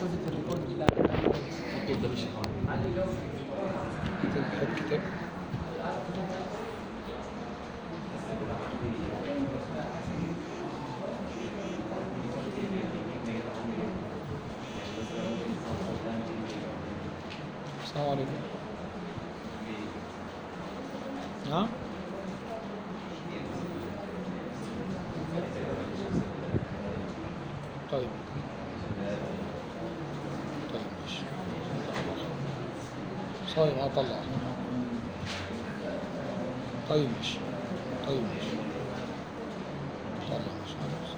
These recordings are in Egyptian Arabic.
حذف الريكورد لا الريكورد ده مش هات كتاب السلام عليكم نعم طيب طيب ماشي صايم هطلع طيب ماشي طيب ماشي طلع ماشي خلاص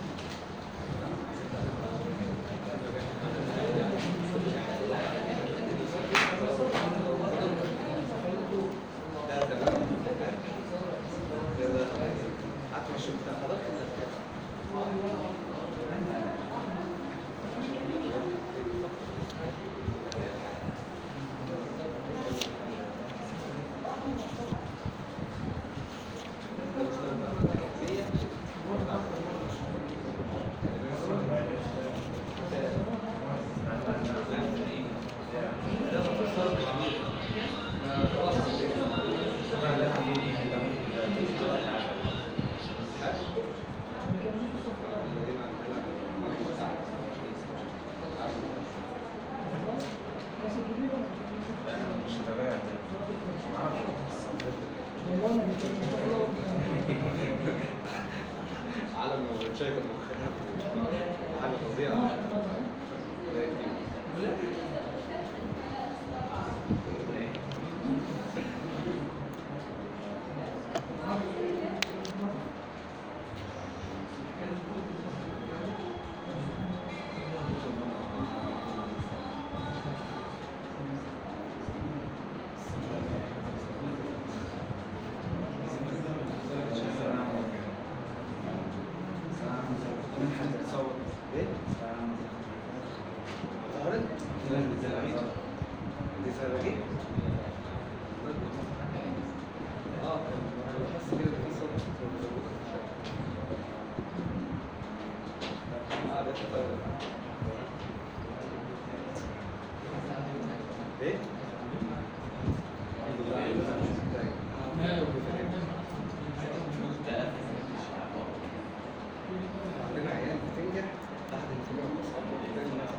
عالم شايف المخ حاجه فظيعه ايه؟ عندنا عيال بتنجح تحت انتباه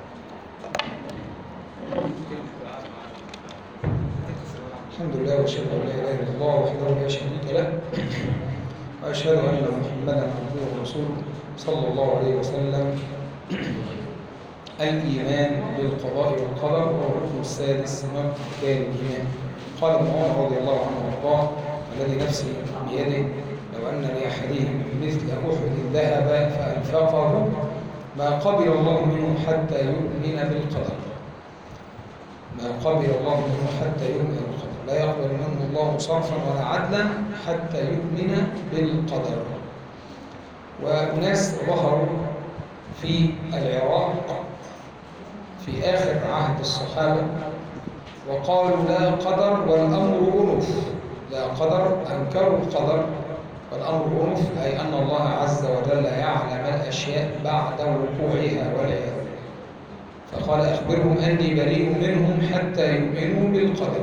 الحمد لله واشهد ان لا اله الا الله وحده لا شريك له واشهد ان محمدا عبده ورسوله صلى الله عليه وسلم الايمان بالقضاء والقدر هو الركن السادس من اركان الايمان قال ابن عمر رضي الله عنه وارضاه والذي نفسي بيده لو ان لاحدهم مثل احد ذهب فانفقه ما قبل الله منه حتى يؤمن بالقدر ما قبل الله منه حتى يؤمن بالقدر لا يقبل منه الله صرفا ولا عدلا حتى يؤمن بالقدر وناس ظهروا في العراق في آخر عهد الصحابة وقالوا لا قدر والأمر أنف لا قدر أنكروا القدر والأمر أنف أي أن الله عز وجل يعلم الأشياء بعد وقوعها والعياذ بالله فقال أخبرهم أني بريء منهم حتى يؤمنوا بالقدر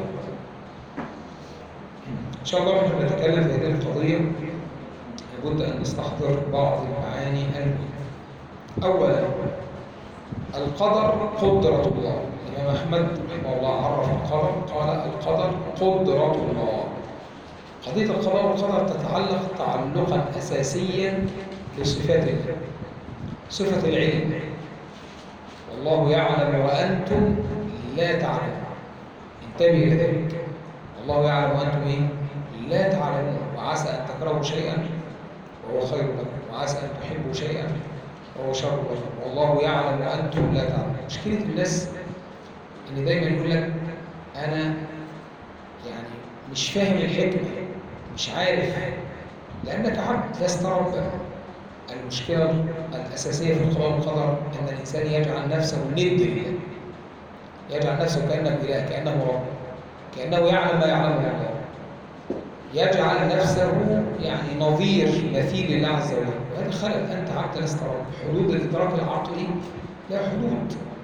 إن شاء الله نحن نتكلم في هذه القضية لابد أن نستحضر بعض المعاني المهمة أولا القدر قدرة الله الإمام أحمد رحمه الله عرف القدر قال القدر قدرة الله قضية القضاء والقدر تتعلق تعلقا أساسيا بصفات الله صفة العلم والله يعلم وأنتم لا تعلمون انتبه إلى ذلك والله يعلم وأنتم إيه؟ لا تعلمون وعسى أن تكرهوا شيئا وهو خير لكم وعسى أن تحبوا شيئا وهو شر لكم والله يعلم وأنتم لا تعلمون مشكلة الناس إن دايما يقول لك أنا يعني مش فاهم الحكمة مش عارف لأنك عبد لست ربا المشكلة الأساسية في القضاء والقدر أن الإنسان يجعل نفسه ند لله يجعل نفسه كأنه إله كأنه رب كأنه يعلم ما يعلمه الله يجعل نفسه يعني نظير مثيل لله عز وجل وهذا خلل أنت عبد لست رب حدود الإدراك العقلي لا حدود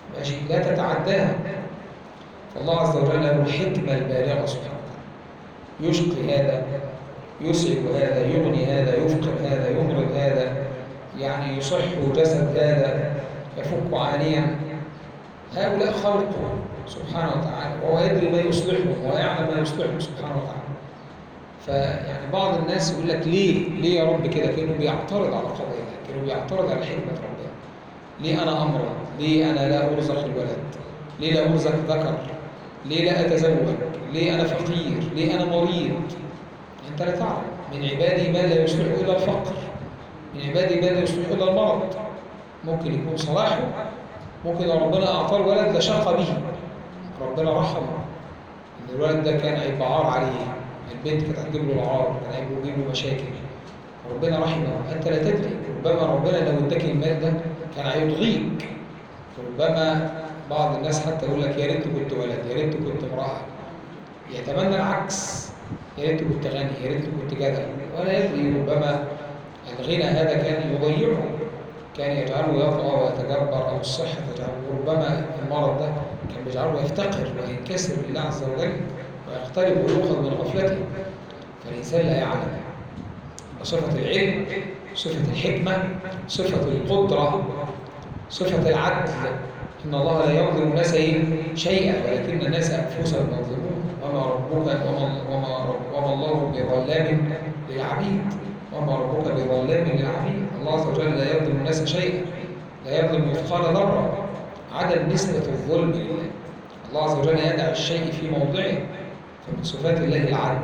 ماشي لا تتعداها فالله عز وجل له الحكمة البالغة سبحانه وتعالى يشقي هذا يسعد هذا يغني هذا يفقر هذا يمرض هذا يعني يصح جسد هذا يفك عانيا هؤلاء خلقه سبحانه وتعالى وهو يدري ما يصلحهم ويعلم ما يصلحهم سبحانه وتعالى فيعني بعض الناس يقول لك ليه ليه يا رب كده كانه بيعترض على قضايا الله كانه بيعترض على حكمه ربنا ليه انا امرض ليه انا لا ارزق الولد ليه لا ارزق ذكر ليه لا اتزوج ليه انا فقير ليه انا مريض انت لا تعلم من عبادي ما لا يصلح الا الفقر من عبادي ما لا يصلح الا المرض ممكن يكون صلاحه ممكن لو ربنا اعطاه الولد لشق به ربنا رحمه ان الولد ده كان هيبقى عار عليه البنت كانت هتجيب له العار كان هيجيب له مشاكل ربنا رحمه انت لا تدري ربما ربنا لو اداك المال ده كان هيطغيك ربما بعض الناس حتى يقول لك يا ريت كنت ولد يا ريت كنت امراه يتمنى العكس يا ريت كنت غني يا ريت كنت جدع ولا يدري ربما الغنى هذا كان يضيعه كان يجعله يطغى ويتجبر او الصحه تجعله ربما المرض ده كان بيجعله يفتقر وينكسر لله عز وجل ويقترب ويؤخذ من غفلته فالإنسان لا يعلم صفة العلم صفة الحكمة صفة القدرة صفة العدل إن الله لا يظلم الناس شيئا ولكن الناس أنفسهم يظلمون وما ربك وما, وما, رب وما الله بظلام للعبيد وما ربك بظلام للعبيد الله عز وجل لا يظلم الناس شيئا لا يظلم مثقال ذرة عدم نسبة الظلم لله الله عز وجل يدع الشيء في موضعه فمن صفات الله العدل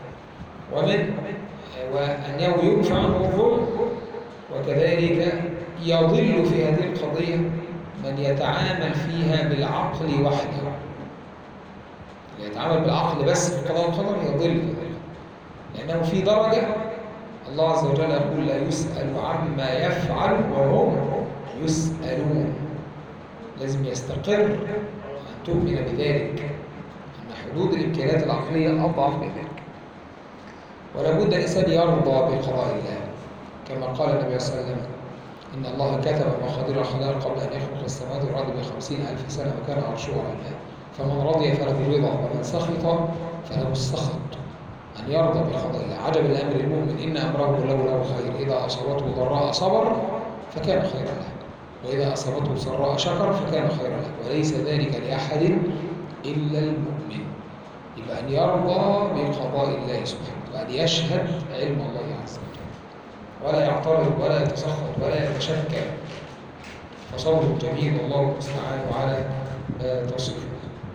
ومن وأنه ينفع عنه الظلم وكذلك يضل في هذه القضية من يتعامل فيها بالعقل وحده اللي يتعامل بالعقل بس في القضاء والقدر يضل في ذلك لأنه في درجة الله عز وجل يقول لا يسأل عما يفعل وهم يسألون لازم يستقر أن تؤمن بذلك أن حدود الإمكانيات العقلية أضعف من ذلك ولا بد الإنسان يرضى بقضاء الله كما قال النبي صلى الله عليه وسلم إن الله كتب مقادير الخلائق قبل أن يخلق السماوات والأرض بخمسين ألف سنة وكان عرشه على الماء فمن رضي فله الرضا ومن سخط فله السخط أن يرضى بقضاء الله عجب الأمر المؤمن إن أمره كله له خير إذا أصابته ضراء صبر فكان خيرا له وإذا أصابته سراء شكر فكان خيرا له وليس ذلك لأحد إلا المؤمن يبقى أن يرضى بقضاء الله سبحانه وأن يشهد علم الله عز وجل ولا يعترض ولا يتسخط ولا يتشكى فصبر جميل الله المستعان على ما تصفه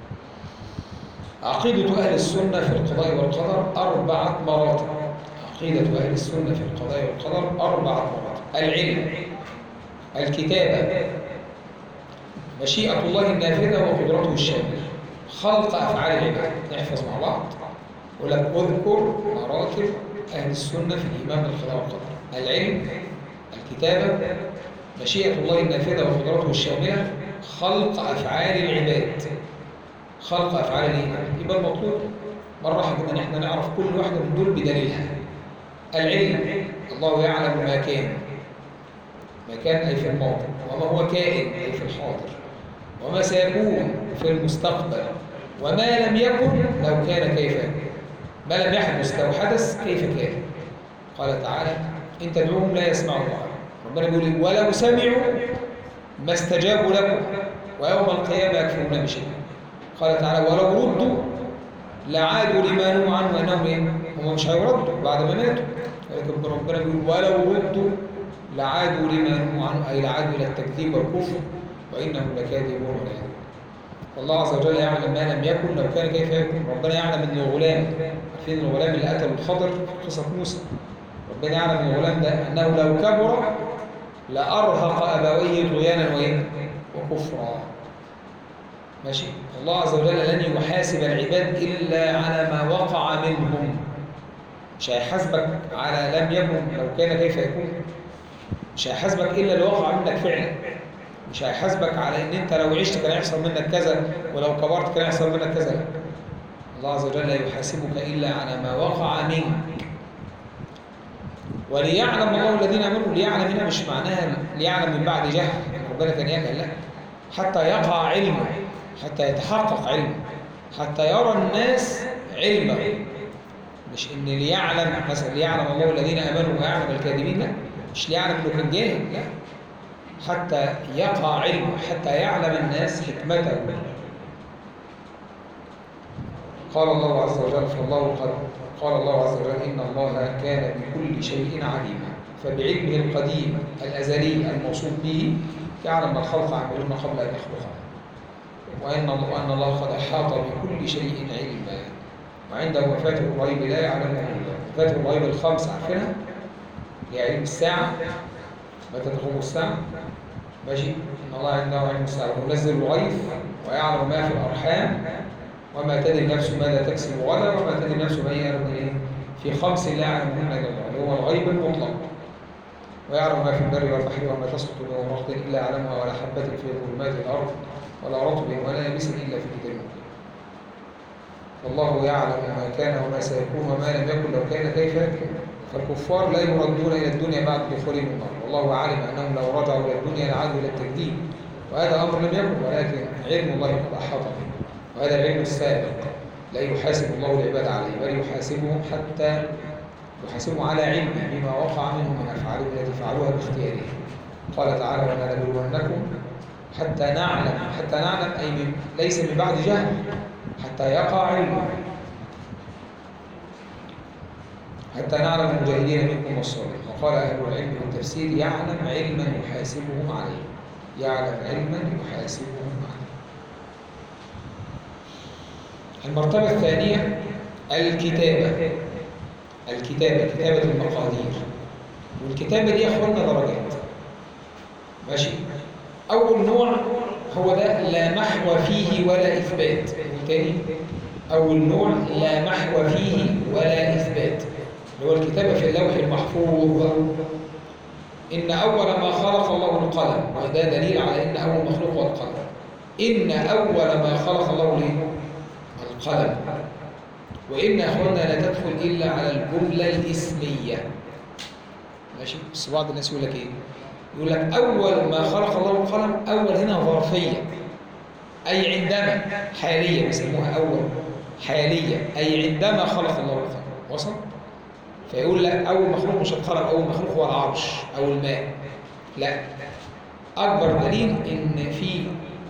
عقيدة أهل السنة في القضاء والقدر أربعة مراتب عقيدة أهل السنة في القضاء والقدر أربعة مراتب العلم الكتابة مشيئة الله النافذة وقدرته الشاملة خلق أفعال العباد نحفظ مع بعض يقول لك اذكر مراتب أهل السنة في الإيمان بالقضاء والقدر العلم الكتابة مشيئة الله النافذة وقدرته الشاملة خلق أفعال العباد خلق أفعال الإيمان يبقى المطلوب مرة كده إحنا نعرف كل واحدة من دول بدليلها العلم الله يعلم ما كان ما كان أي في الماضي وما هو كائن أي في الحاضر وما سيكون في المستقبل وما لم يكن لو كان كيف يكون ما لم يحدث لو حدث كيف كان قال تعالى إن تدعوهم لا يسمعوا دعاء ربنا بيقول ولو سمعوا ما استجابوا لكم ويوم القيامة يكفرون بشيء قال تعالى ولو ردوا لعادوا لما نهوا عنه انهم ايه؟ هم مش هيردوا بعد ما ماتوا ولكن ربنا بيقول ولو ردوا لعادوا لما نهوا عنه اي لعادوا الى التكذيب والكفر وانهم لكاذبون والعياذ والله عز وجل يعلم ما لم يكن لو كان كيف يكون ربنا يعلم ان الغلام عارفين الغلام اللي قتل الخضر في قصه موسى ربنا يعلم ان الغلام ده انه لو كبر لارهق ابويه طغيانا وايه؟ وكفرا ماشي الله عز وجل لن يحاسب العباد إلا على ما وقع منهم مش هيحاسبك على لم يكن لو كان كيف يكون مش هيحاسبك إلا اللي وقع منك فعلا مش هيحاسبك على ان انت لو عشت كان يحصل منك كذا ولو كبرت كان يحصل منك كذا لا الله عز وجل لا يحاسبك إلا على ما وقع منك وليعلم الله الذين امنوا ليعلم هنا مش معناها ليعلم من بعد جهل ربنا كان يجهل لا حتى يقع علمه حتى يتحقق علمه حتى يرى الناس علمه مش ان ليعلم مثلا ليعلم الله الذين امنوا ويعلم الكاذبين لا مش ليعلم انه كان جاهل لا حتى يقع علمه حتى يعلم الناس حكمته قال الله عز وجل فالله قد قال الله عز وجل إن الله كان بكل شيء عليما فبعلمه القديم الأزلي الموصوف به يعلم ما الخلق يعملون قبل أن يخلقهم وأن وأن الله قد أحاط بكل شيء علما وعنده مفاتيح الغيب لا يعلمها إلا هو. مفاتيح الغيب الخمس عارفينها؟ هي علم الساعة متى تقوم الساعة؟ ماشي إن الله عنده علم الساعة وينزل الغيث ويعلم ما في الأرحام وما تدري نفس ماذا تكسب غدا وما تدري نفس ما يعلم ايه في خمس لا يعلمهن الا الله اللي هو الغيب المطلق ويعلم ما في البر والبحر وما تسقط من ورقة الا يعلمها ولا حبة في ظلمات الارض ولا رطب ولا يابس الا في كتاب مبين والله يعلم ما كان وما سيكون وما لم يكن لو كان كيف يكون فالكفار لا يردون الى الدنيا بعد دخولهم النار والله علم انهم لو رجعوا الى الدنيا لعادوا الى التكذيب وهذا امر لم يكن ولكن علم الله قد احاط به وهذا العلم السابق لا يحاسب الله العباد عليه بل يحاسبهم حتى يحاسبهم على علمه بما وقع منهم من افعالهم التي فعلوها باختيارهم قال تعالى ولنبلونكم حتى نعلم حتى نعلم اي من ليس من بعد جهل حتى يقع علمه حتى نعلم المجاهدين منكم والصالحين وقال اهل العلم في التفسير يعلم علما يحاسبهم عليه يعلم علما يحاسبهم عليه المرتبة الثانية الكتابة الكتابة كتابة المقادير والكتابة دي يا اخوانا درجات ماشي أول نوع هو ده لا محو فيه ولا إثبات تاني أول نوع لا محو فيه ولا إثبات اللي هو الكتابة في اللوح المحفوظ إن أول ما خلق الله القلم وده دليل على إن أول مخلوق هو القلم إن أول ما خلق الله ليه القلم وإن أخوانا لا تدخل إلا على الجملة الإسمية ماشي بس بعض الناس يقول لك إيه يقول لك أول ما خلق الله القلم أول هنا ظرفية أي عندما حالية بيسموها أول حالية أي عندما خلق الله القلم وصل فيقول لك أول مخلوق مش القلم أول مخلوق هو العرش أو الماء لا أكبر دليل إن في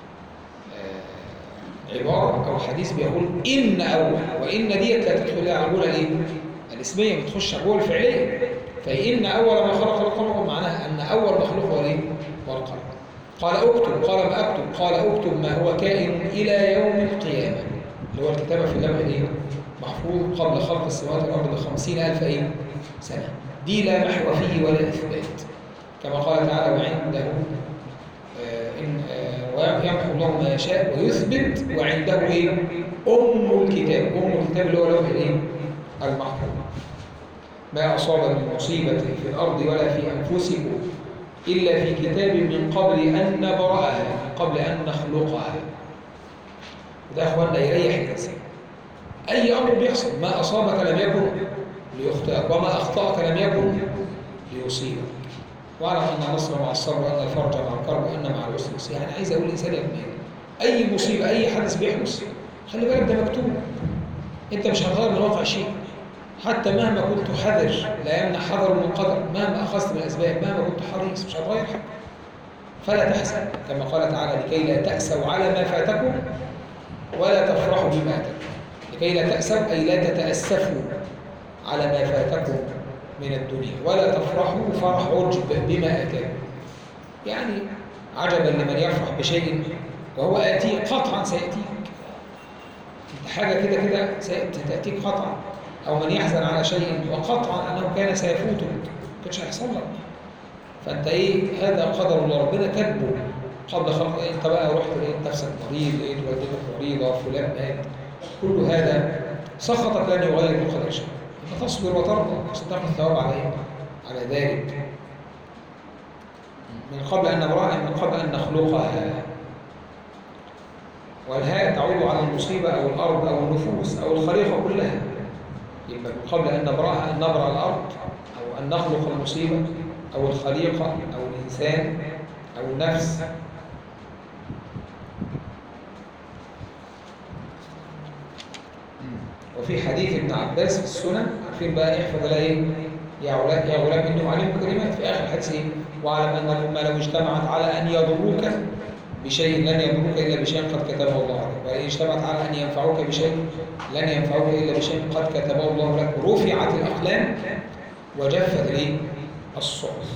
عبارة أو حديث بيقول إن أول وإن ديت لا تدخل على الجملة الإيه؟ الاسمية بتخش على الجملة الفعلية فإن أول ما خلق القلم معناها أن أول مخلوق هو الإيه؟ هو القلم قال اكتب قال ما أكتب قال اكتب ما هو كائن إلى يوم القيامة اللي هو الكتابة في اللوح الإيه؟ محفوظ قبل خلق السماوات والأرض بخمسين ألف إيه؟ سنة دي لا محو فيه ولا إثبات كما قال تعالى وعنده إن ويمحو الله ما يشاء ويثبت وعنده ايه ام الكتاب ام الكتاب اللي هو لوح الايه المحفوظ ما اصاب من مصيبه في الارض ولا في انفسكم الا في كتاب من قبل ان نبراها من قبل ان نخلقها وده يا اخوانا يريح الانسان اي امر بيحصل ما اصابك لم يكن ليخطئك وما اخطاك لم يكن ليصيبك واعلم ان النصر مع الصبر وان الفرج مع الكرب وان مع العسر يسر يعني عايز اقول الانسان يطمئن اي مصيبه اي حدث بيحدث خلي بالك ده مكتوب انت مش هتغير من واقع شيء حتى مهما كنت حذر لا يمنع حذر من قدر مهما اخذت من الاسباب مهما كنت حريص مش هتغير حاجه فلا تحزن كما قال تعالى لكي لا تاسوا على ما فاتكم ولا تفرحوا بما اتاكم لكي لا تاسوا اي لا تتاسفوا على ما فاتكم من الدنيا ولا تفرحوا فرح عجب بما أتاكم يعني عجبا لمن يفرح بشيء وهو آتيه قطعا سيأتيك حاجة كده كده ستأتيك قطعا أو من يحزن على شيء وقطعا أنه كان سيفوتك كنتش هيحصل لك فأنت إيه هذا قدر الله ربنا كاتبه قبل خلق أنت بقى رحت لقيت نفسك مريض لقيت والدتك مريضة فلان مات كل هذا سخطك لن يغير بقدر شيء فتصبر وترضى عشان تاخذ الثواب على ايه؟ على ذلك من قبل ان نبراها من قبل ان نخلقها والهاء تعود على المصيبه او الارض او النفوس او الخليقه كلها يبقى من قبل ان نبراها ان نبرا الارض او ان نخلق المصيبه او الخليقه او الانسان او النفس وفي حديث ابن عباس في السنن عارفين بقى احفظ لا ايه يا غلام يا غلام انه عليم كلمات في اخر الحديث ايه واعلم ان الامه لو اجتمعت على ان يضروك بشيء لن يضروك الا بشيء قد كتبه الله عليك وان اجتمعت على ان ينفعوك بشيء لن ينفعوك الا بشيء قد كتبه الله لك رفعت الاقلام وجفت الايه الصحف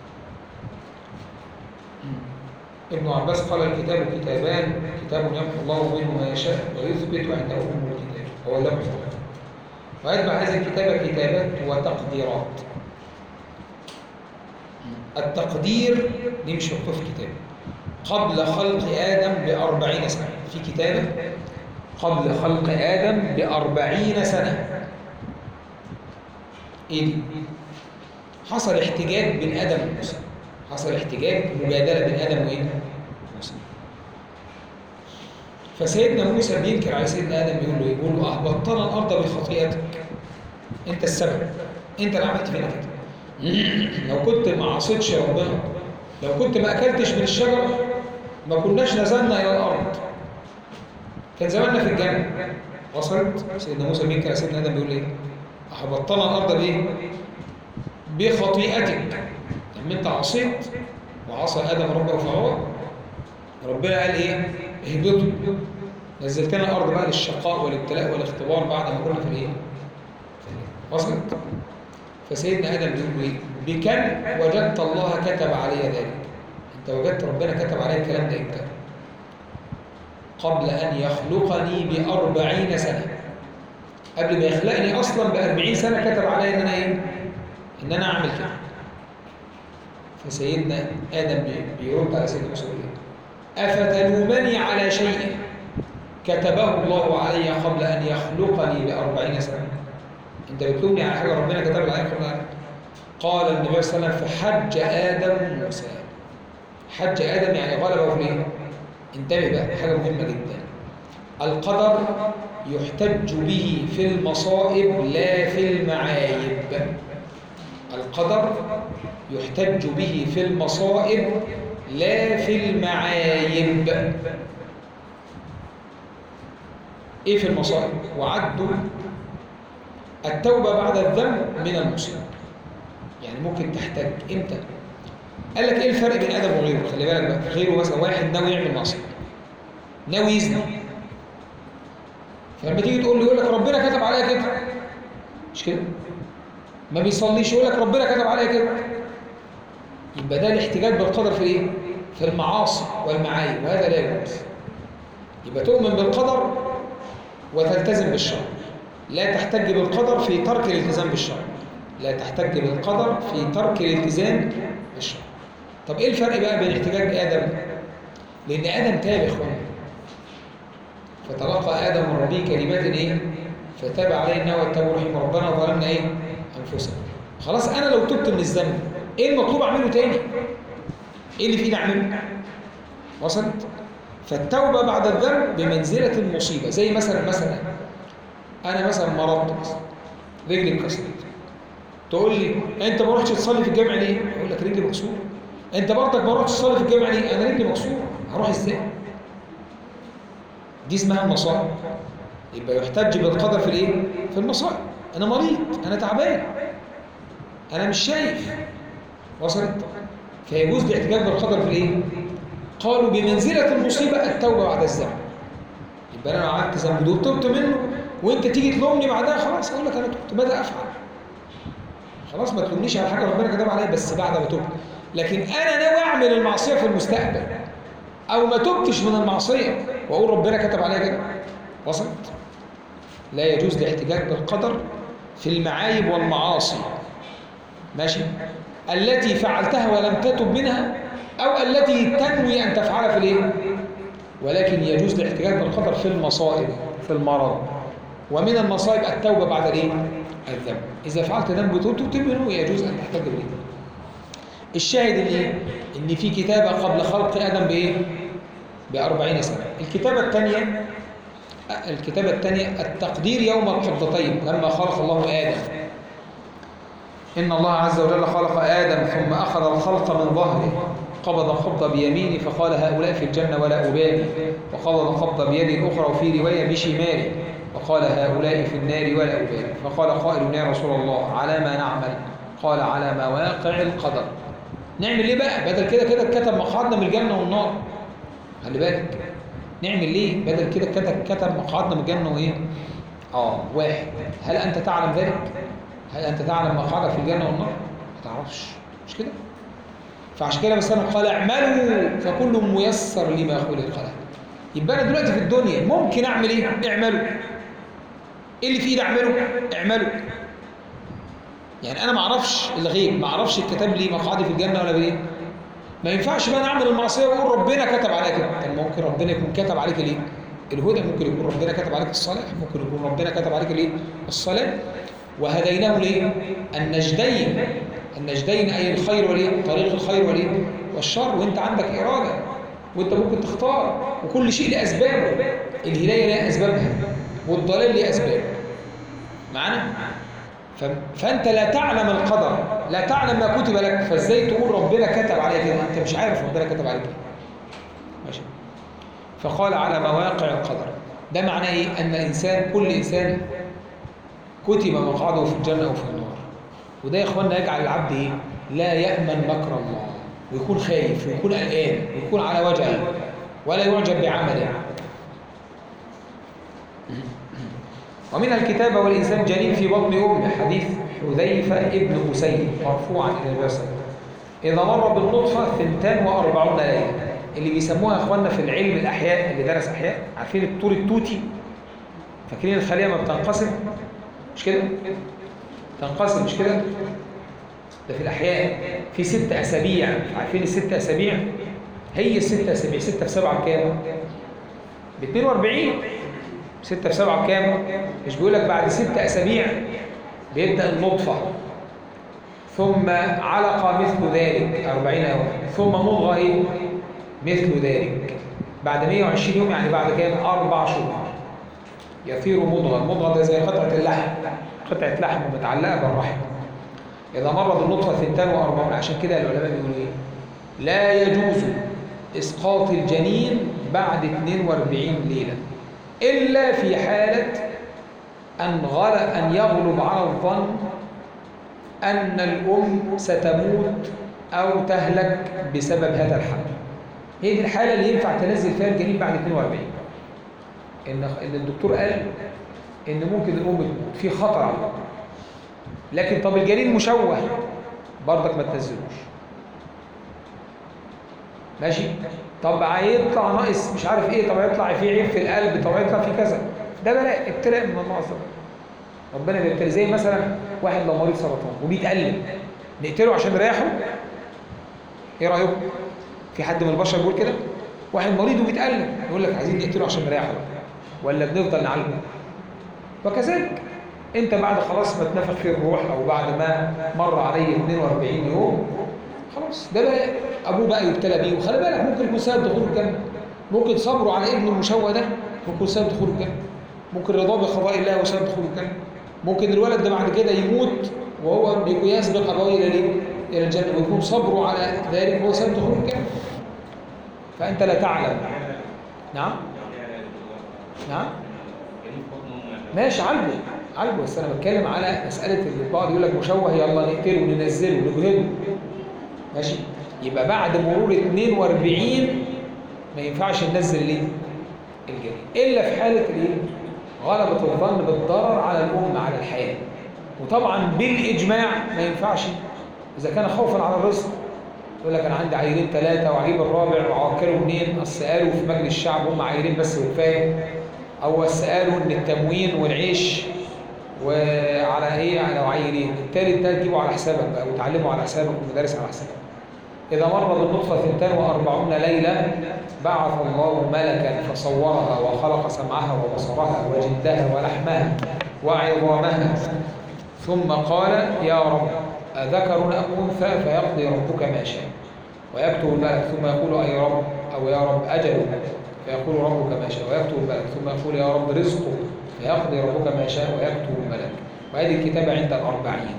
ابن عباس قال الكتاب كتابان كتاب يمحو الله منه ما يشاء ويثبت عنده ام الكتاب هو اللوح المحفوظ ويتبع هذه الكتابة كتابات وتقديرات التقدير دي مش مكتوب في كتاب قبل خلق آدم بأربعين سنة في كتابة قبل خلق آدم بأربعين سنة إيه دي؟ حصل احتجاج بين آدم وموسى حصل احتجاج مجادلة بين آدم وإيه؟ موسى فسيدنا موسى بينكر على سيدنا ادم يقول له يقول له اهبطتنا الارض بخطيئتك انت السبب انت اللي عملت فينا كده لو كنت ما عصيتش ربنا لو كنت ما اكلتش من الشجره ما كناش نزلنا الى الارض كان زماننا في الجنه وصلت سيدنا موسى بينكر على سيدنا ادم بيقول ايه اهبطتنا الارض بايه بخطيئتك لما انت عصيت وعصى ادم ربه فغوى ربنا قال ايه اهبطوا نزلتنا الارض بقى للشقاء والابتلاء والاختبار بعد ما كنا في الايه وصلت فسيدنا ادم بيقول له ايه بكم وجدت الله كتب علي ذلك انت وجدت ربنا كتب علي الكلام ده امتى قبل ان يخلقني بأربعين سنه قبل ما يخلقني اصلا بأربعين سنه كتب علي ان انا ايه ان انا اعمل كده فسيدنا ادم بيرد على سيدنا موسى يقول ايه أفتلومني على شيء كتبه الله علي قبل أن يخلقني بأربعين سنة أنت بتلومني على حاجة ربنا كتب علي قبل أن قال النبي صلى الله عليه وسلم فحج آدم موسى حج آدم يعني غلبه في الايه؟ انتبه بقى حاجة مهمة جدا القدر يحتج به في المصائب لا في المعايب القدر يحتج به في المصائب لا في المعايب ايه في المصائب وعدوا التوبة بعد الذنب من المصيبة يعني ممكن تحتاج امتى قال لك ايه الفرق بين ادم وغيره خلي بالك بقى غيره مثلا واحد ناوي يعمل معصيه ناوي يزني فلما تيجي تقول له يقول لك ربنا كتب عليا كده مش كده ما بيصليش يقول لك ربنا كتب عليا كده يبقى ده الاحتجاج بالقدر في ايه في المعاصي والمعايب وهذا لا يجوز يبقى تؤمن بالقدر وتلتزم بالشرع لا تحتج بالقدر في ترك الالتزام بالشرع لا تحتج بالقدر في ترك الالتزام بالشرع طب ايه الفرق بقى بين احتجاج ادم لان ادم تاب يا اخوانا فتلقى ادم من ربه كلمات ايه فتاب عليه انه التواب الرحيم ربنا ظلمنا ايه انفسنا خلاص انا لو تبت من الذنب ايه المطلوب اعمله تاني ايه اللي في ايدي اعمله وصلت فالتوبه بعد الذنب بمنزله المصيبه زي مثلا مثلا انا مثلا مرضت مثلا رجلي اتكسرت تقول لي انت ما رحتش تصلي في الجامع ليه اقول لك رجلي مكسوره انت برضك ما رحتش تصلي في الجامع ليه انا رجلي مكسوره هروح ازاي دي اسمها المصائب يبقى يحتج بالقدر في الايه في المصائب انا مريض انا تعبان انا مش شايف وصلت فيجوز الاحتجاج بالقدر في الايه قالوا بمنزله المصيبه التوبه بعد الذنب يبقى انا عملت ذنب وتبت منه وانت تيجي تلومني بعدها خلاص اقول لك انا تبت ماذا افعل خلاص ما تلومنيش على حاجه ربنا كتب عليا بس بعد ما تبت لكن انا ناوي اعمل المعصيه في المستقبل او ما تبتش من المعصيه واقول ربنا كتب عليا كده وصلت لا يجوز الاحتجاج بالقدر في المعايب والمعاصي ماشي التي فعلتها ولم تتب منها او التي تنوي ان تفعلها في الايه ولكن يجوز الاحتجاج بالقدر في المصائب في المرض ومن المصائب التوبه بعد الايه الذنب اذا فعلت ذنب وتبت منه يجوز ان تحتج به الشاهد الايه ان في كتابه قبل خلق ادم بايه بأربعين سنه الكتابه الثانيه الكتابه الثانيه التقدير يوم القبضتين لما خلق الله ادم إن الله عز وجل خلق آدم ثم أخذ الخلق من ظهره قبض قبضة بيمينه فقال هؤلاء في الجنة ولا أبالي وقبض قبضة بيده الأخرى وفي رواية بشماله وقال هؤلاء في النار ولا أبالي فقال قائل يا رسول الله على ما نعمل قال على مواقع القدر نعمل ليه بقى بدل كده كده اتكتب مقعدنا من الجنة والنار خلي بالك نعمل ليه بدل كده كده كتب مقعدنا من الجنة وايه اه واحد هل انت تعلم ذلك هل انت تعلم مقعدك في الجنة والنار ما تعرفش مش كده فعشان كده مثلا قال اعملوا فكل ميسر لما خلق له يبقى انا دلوقتي في الدنيا ممكن اعمل ايه اعملوا ايه اللي في ايدي اعمله اعملوا يعني انا ما اعرفش الغيب ما اعرفش الكتاب لي مقعدي في الجنه ولا بايه ما ينفعش بقى انا اعمل المعصيه واقول ربنا كتب عليا كده طب ممكن ربنا يكون كتب عليك ليه الهدى ممكن يكون ربنا كتب عليك الصلاح ممكن يكون ربنا كتب عليك ليه الصلاه وهديناه ليه النجدين النجدين اي الخير وليه طريق الخير وليه والشر وانت عندك اراده وانت ممكن تختار وكل شيء له اسبابه الهدايه لها اسبابها والضلال ليه اسباب معانا ف... فانت لا تعلم القدر لا تعلم ما كتب لك فازاي تقول ربنا كتب عليك كده انت مش عارف ربنا كتب عليك كده ماشي فقال على مواقع القدر ده معناه ايه ان الانسان كل انسان كتب مقعده في الجنه او في النار وده يا اخواننا يجعل العبد ايه لا يامن مكر الله ويكون خايف ويكون قلقان ويكون على وجهه ولا يعجب بعمله ومن الكتابة والإنسان جنين في بطن أمه حديث حذيفة ابن أسيد مرفوعا إلى النبي صلى الله عليه وسلم إذا مر بالنطفة ثنتان وأربعون ليلة اللي بيسموها إخواننا في العلم الأحياء اللي درس أحياء عارفين الطور التوتي فاكرين الخلية ما بتنقسم مش كده تنقسم مش كده ده في الأحياء في ست أسابيع عارفين الست أسابيع هي الست أسابيع ستة في سبعة بكام؟ ب 42 ستة في سبعة بكام؟ مش بيقول لك بعد ست أسابيع بيبدأ النطفة ثم علقة مثل ذلك 40 يوم ثم مضغة إيه؟ مثل ذلك بعد 120 يوم يعني بعد كام؟ أربع شهور يثير مضغة المضغة ده زي قطعة اللحم قطعة لحم متعلقة بالرحم إذا مر بالنطفة ثنتان وأربعون عشان كده العلماء بيقولوا إيه؟ لا يجوز إسقاط الجنين بعد 42 ليلة إلا في حالة أن غل أن يغلب على الظن أن الأم ستموت أو تهلك بسبب هذا الحمل هي دي الحالة اللي ينفع تنزل فيها الجنين بعد 42 إن إن الدكتور قال إن ممكن الأم تموت في خطر عليها لكن طب الجنين مشوه برضك ما تنزلوش ماشي طب هيطلع ناقص مش عارف ايه طب هيطلع في عيب في القلب طب هيطلع في كذا ده بلاء ابتلاء من الله عز وجل ربنا بيبتلي زي مثلا واحد لو مريض سرطان وبيتألم نقتله عشان نريحه ايه رايكم في حد من البشر بيقول كده واحد مريض وبيتألم يقول لك عايزين نقتله عشان نريحه ولا بنفضل نعالجه وكذلك انت بعد خلاص ما تنفخ فيه الروح او بعد ما مر عليه 42 يوم خلاص ده بقى ابوه بقى يبتلى بيه وخلي بالك ممكن يكون سبب دخول الجنه ممكن صبره على ابنه المشوه ده ممكن يكون سبب دخول الجنه ممكن رضاه بقضاء الله وسبب دخول الجنه ممكن الولد ده بعد كده يموت وهو يسبق ابويه الى الايه؟ الى الجنه ويكون صبره على ذلك هو سبب دخول الجنه فانت لا تعلم نعم نعم ماشي عالجه عالجه بس انا بتكلم على مساله اللي البعض يقول لك مشوه يلا نقتله وننزله ونجهده ماشي يبقى بعد مرور 42 ما ينفعش ننزل ليه الجنين الا في حاله الايه غلبه الظن بالضرر على الام على الحياه وطبعا بالاجماع ما ينفعش اذا كان خوفا على الرزق يقول لك انا عندي عيلين ثلاثه وعيب الرابع وعوكله منين اصل قالوا في مجلس الشعب هم عيلين بس وكفايه او بس قالوا ان التموين والعيش وعلى ايه لو عيلين الثالث ده تجيبه على حسابك بقى وتعلمه على حسابك والمدارس على حسابك إذا مر بالنطفة ثنتان وأربعون ليلة بعث الله ملكا فصورها وخلق سمعها وبصرها وجلدها ولحمها وعظامها ثم قال يا رب أذكر أم أنثى فيقضي ربك ما شاء ويكتب الملك ثم يقول أي رب أو يا رب أجل فيقول ربك ما شاء ويكتب الملك ثم يقول يا رب رزقه فيقضي ربك ما شاء ويكتب الملك وهذه الكتابة عند الأربعين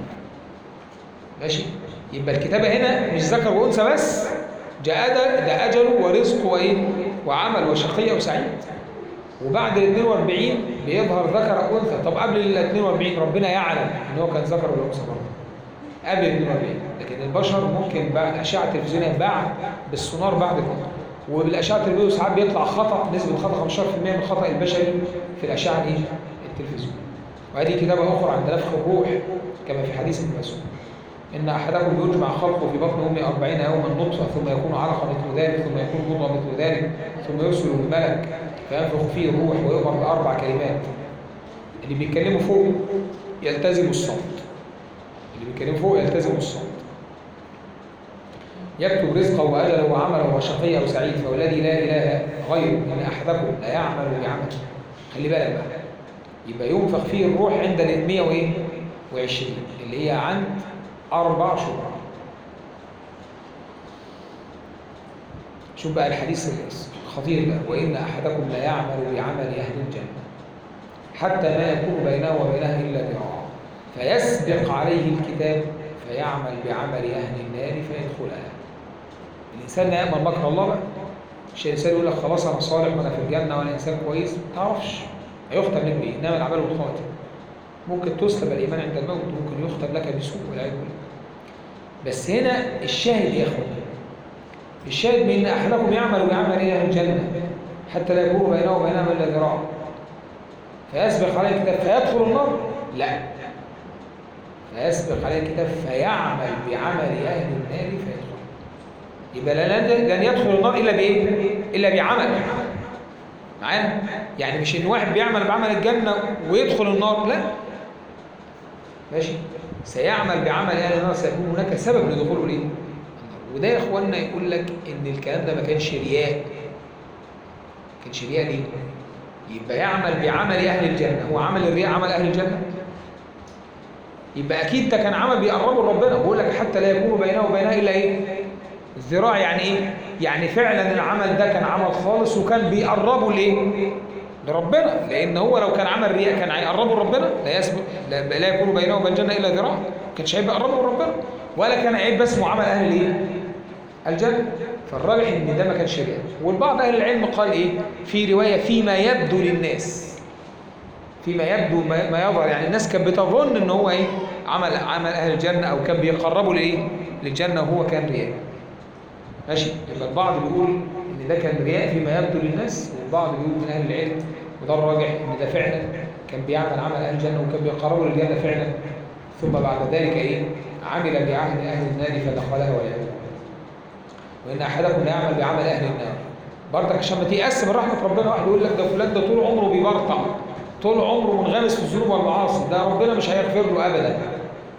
ماشي يبقى الكتابة هنا مش ذكر وأنثى بس جاء ده, ده أجله ورزقه وإيه وعمل وشقي وسعيد وبعد ال 42 بيظهر ذكر او انثى طب قبل ال 42 ربنا يعلم ان هو كان ذكر ولا انثى برضه قبل ال 42 لكن البشر ممكن بعد اشعه التلفزيونيه بعد بالسونار بعد كده وبالاشعه التلفزيونيه ساعات بيطلع خطا نسبه خطا 15% من الخطا البشري في الاشعه الايه التلفزيونيه وهذه كتابه اخرى عند نفخ الروح كما في حديث ابن مسعود إن أحدكم يجمع خلقه في بطن أمه أربعين يوما نطفة ثم يكون علقة مثل ذلك ثم يكون مضغة مثل ذلك ثم يرسل الملك فينفخ فيه الروح ويؤمر بأربع كلمات اللي بيتكلموا فوق يلتزم الصمت اللي بيتكلموا فوق يلتزم الصمت يكتب رزقه وأجله وعمله وشقي أو سعيد فوالذي لا إله غيره إن أحدكم لا يعمل بعمل خلي بالك بقى يبقى ينفخ فيه الروح عند ال 100 وإيه؟ وعشرين اللي هي عند أربع شهور شوف بقى الحديث الخطير ده وإن أحدكم لا يعمل بعمل أهل الجنة حتى ما يكون بينه وبينها إلا ذراع فيسبق عليه الكتاب فيعمل بعمل أهل النار فيدخلها الإنسان لا يأمن مكر الله بقى مش الإنسان يقول لك خلاص أنا صالح وأنا في الجنة وأنا إنسان كويس ما تعرفش هيختم لك بإيه إنما الأعمال بالخواتم ممكن تسلب الإيمان عند الموت ممكن يختم لك بسوء والعياذ بالله بس هنا الشاهد يا أخوانا الشاهد من أن أحدكم يعمل بعمل أهل الجنة حتى لا يكون بينه وبينها إلا ذراع فيسبق عليه الكتاب فيدخل النار لا فيسبق عليه الكتاب فيعمل بعمل أهل النار فيدخل يبقى لن لن يدخل النار إلا بإيه؟ إلا بعمل معانا؟ يعني مش إن واحد بيعمل بعمل الجنة ويدخل النار لا ماشي سيعمل بعمل أهل النار سيكون هناك سبب لدخوله ليه؟ النار وده يا إخواننا يقول لك إن الكلام ده ما كانش رياء ما كانش رياء ليه؟ يبقى يعمل بعمل أهل الجنة هو عمل الرياء عمل أهل الجنة؟ يبقى أكيد ده كان عمل بيقربه لربنا بقول لك حتى لا يكون بينه وبينها إلا إيه؟ الذراع يعني إيه؟ يعني فعلا العمل ده كان عمل خالص وكان بيقربه لإيه؟ لربنا لأن هو لو كان عمل رياء كان هيقربه لربنا لا يسبق لا, لا يكون بينه وبين الجنة إلا ذراع ما كانش هيبقى يقربه لربنا ولا كان عيب بس عمل أهل الإيه؟ الجنة فالراجح إن ده ما كانش رياء والبعض أهل العلم قال إيه؟ في رواية فيما يبدو للناس فيما يبدو ما يظهر يعني الناس كانت بتظن ان هو ايه عمل عمل اهل الجنه او كان بيقربوا لايه للجنه وهو كان رياء ماشي يبقى البعض بيقول ان ده كان رياء فيما يبدو للناس والبعض بيقول من اهل العلم وده الراجح ان ده فعلا كان بيعمل عمل اهل الجنه وكان بيقربوا للجنه فعلا ثم بعد ذلك ايه عمل بعهد اهل النار فدخلها والعياذ وان احدكم لا يعمل بعمل اهل النار برضك عشان ما تيأس من رحمه ربنا واحد يقول لك ده فلان ده طول عمره بيبرطع طول عمره منغمس في الذنوب والمعاصي ده ربنا مش هيغفر له ابدا ما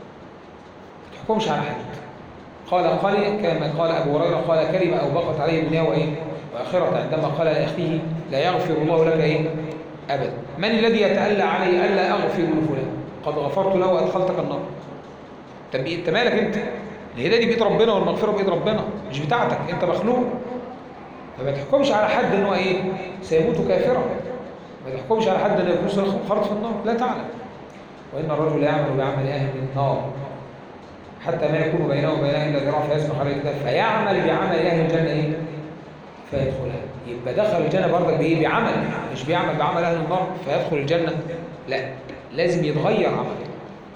تحكمش على حد قال قال كما قال ابو هريره قال كلمه او بقت عليه الدنيا وايه واخره عندما قال لاخيه لا يغفر الله لك ايه ابدا من الذي يتألى علي الا اغفر لفلان قد غفرت له وادخلتك النار طب انت مالك انت الهدايه دي بايد ربنا والمغفره بايد ربنا مش بتاعتك انت مخلوق فما تحكمش على حد ان هو ايه سيموت كافرا ما تحكمش على حد ان الفلوس خرج في النار لا تعلم وان الرجل يعمل بعمل اهل النار حتى ما يكون بينه وبينها الا ذراع فيسبق عليه الكتاب فيعمل بعمل اهل الجنه ايه فيدخلها يبقى دخل الجنه برضك بايه بعمل مش بيعمل بعمل اهل النار فيدخل الجنه لا لازم يتغير عمله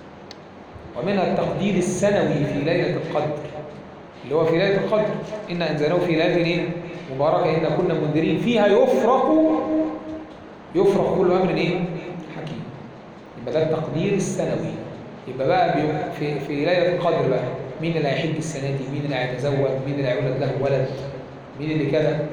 ومنها التقدير السنوي في ليله القدر اللي هو في ليله القدر ان انزلناه في ليله ايه مباركه ان كنا منذرين فيها يفرق يفرق كل امر ايه حكيم يبقى ده التقدير السنوي يبقى بقى في في ليله القدر بقى مين اللي هيحج السنه دي مين اللي هيتزوج مين اللي هيولد له ولد مين اللي كذا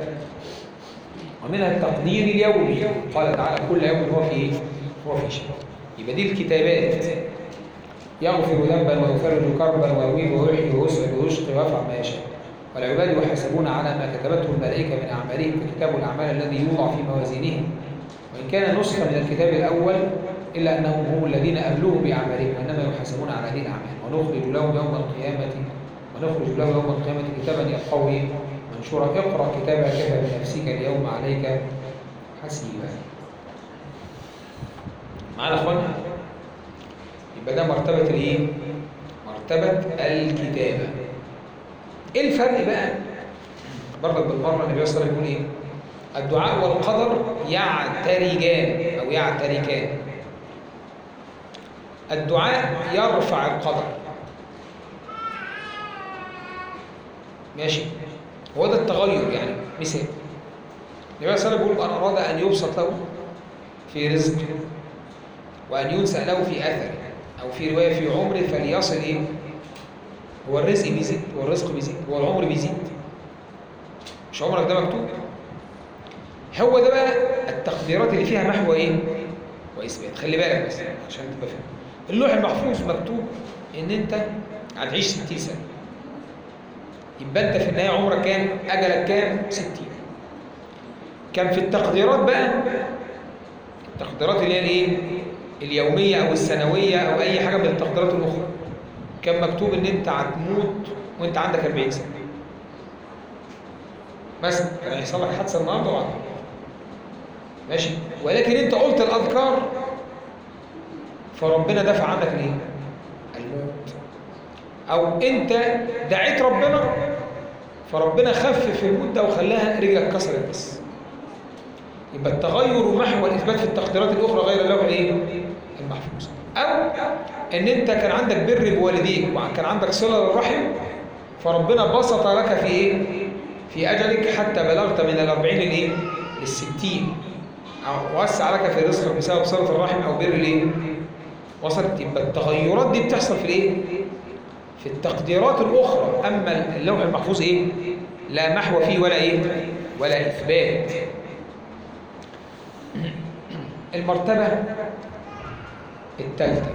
ومنها التقدير اليومي قال تعالى كل يوم هو في ايه هو في شيء يبقى دي الكتابات يغفر ذنبا ويفرج كربا ويميت ويحيي ويسعد ويشقي ويفعل ما يشاء والعباد يحاسبون على ما كتبته الملائكه من اعمالهم فكتاب الاعمال الذي يوضع في موازينهم وإن كان نسخة من الكتاب الأول إلا أنهم هم الذين أبلوه بأعمالهم وإنما يحاسبون على هذه الأعمال ونخرج لهم يوم القيامة ونخرج لهم يوم القيامة كتابا يلقوه منشورا اقرأ كتابك كفى بنفسك اليوم عليك حسيبا معانا أخوانا يبقى ده مرتبة الإيه؟ مرتبة الكتابة إيه الفرق بقى؟ برضك بالمرة النبي صلى الله عليه وسلم يقول إيه؟ الدعاء والقدر يعترجان أو يعتركان الدعاء يرفع القدر ماشي هو ده التغير يعني مثال النبي صلى الله عليه وسلم بيقول من أراد أن يبسط له في رزقه وأن ينسأ له في أثره أو في رواية في عمره فليصل إيه؟ هو الرزق بيزيد هو الرزق بيزيد هو العمر بيزيد مش عمرك ده مكتوب هو ده بقى التقديرات اللي فيها محو ايه واثبات خلي بالك بس عشان تبقى فاهم اللوح المحفوظ مكتوب ان انت هتعيش 60 سنه يبقى انت في النهايه عمرك كام اجلك كام 60 كان في التقديرات بقى التقديرات اللي هي الايه اليوميه او السنويه او اي حاجه من التقديرات الاخرى كان مكتوب ان انت هتموت وانت عندك 40 سنه مثلا كان هيحصل لك حادثه النهارده وعندك ماشي ولكن انت قلت الاذكار فربنا دفع عنك الايه الموت او انت دعيت ربنا فربنا خفف الموت ده وخلاها رجلك كسرت بس يبقى التغير ومحو الاثبات في التقديرات الاخرى غير اللوح الايه المحفوظ او ان انت كان عندك بر بوالديك وكان عندك صله للرحم فربنا بسط لك في ايه في اجلك حتى بلغت من الأربعين للايه للستين أو وسع لك في رزقك بسبب صله الرحم او بر الايه وصلت يبقى التغيرات دي بتحصل في الايه في التقديرات الاخرى اما اللوح المحفوظ ايه لا محو فيه ولا ايه ولا اثبات المرتبه الثالثه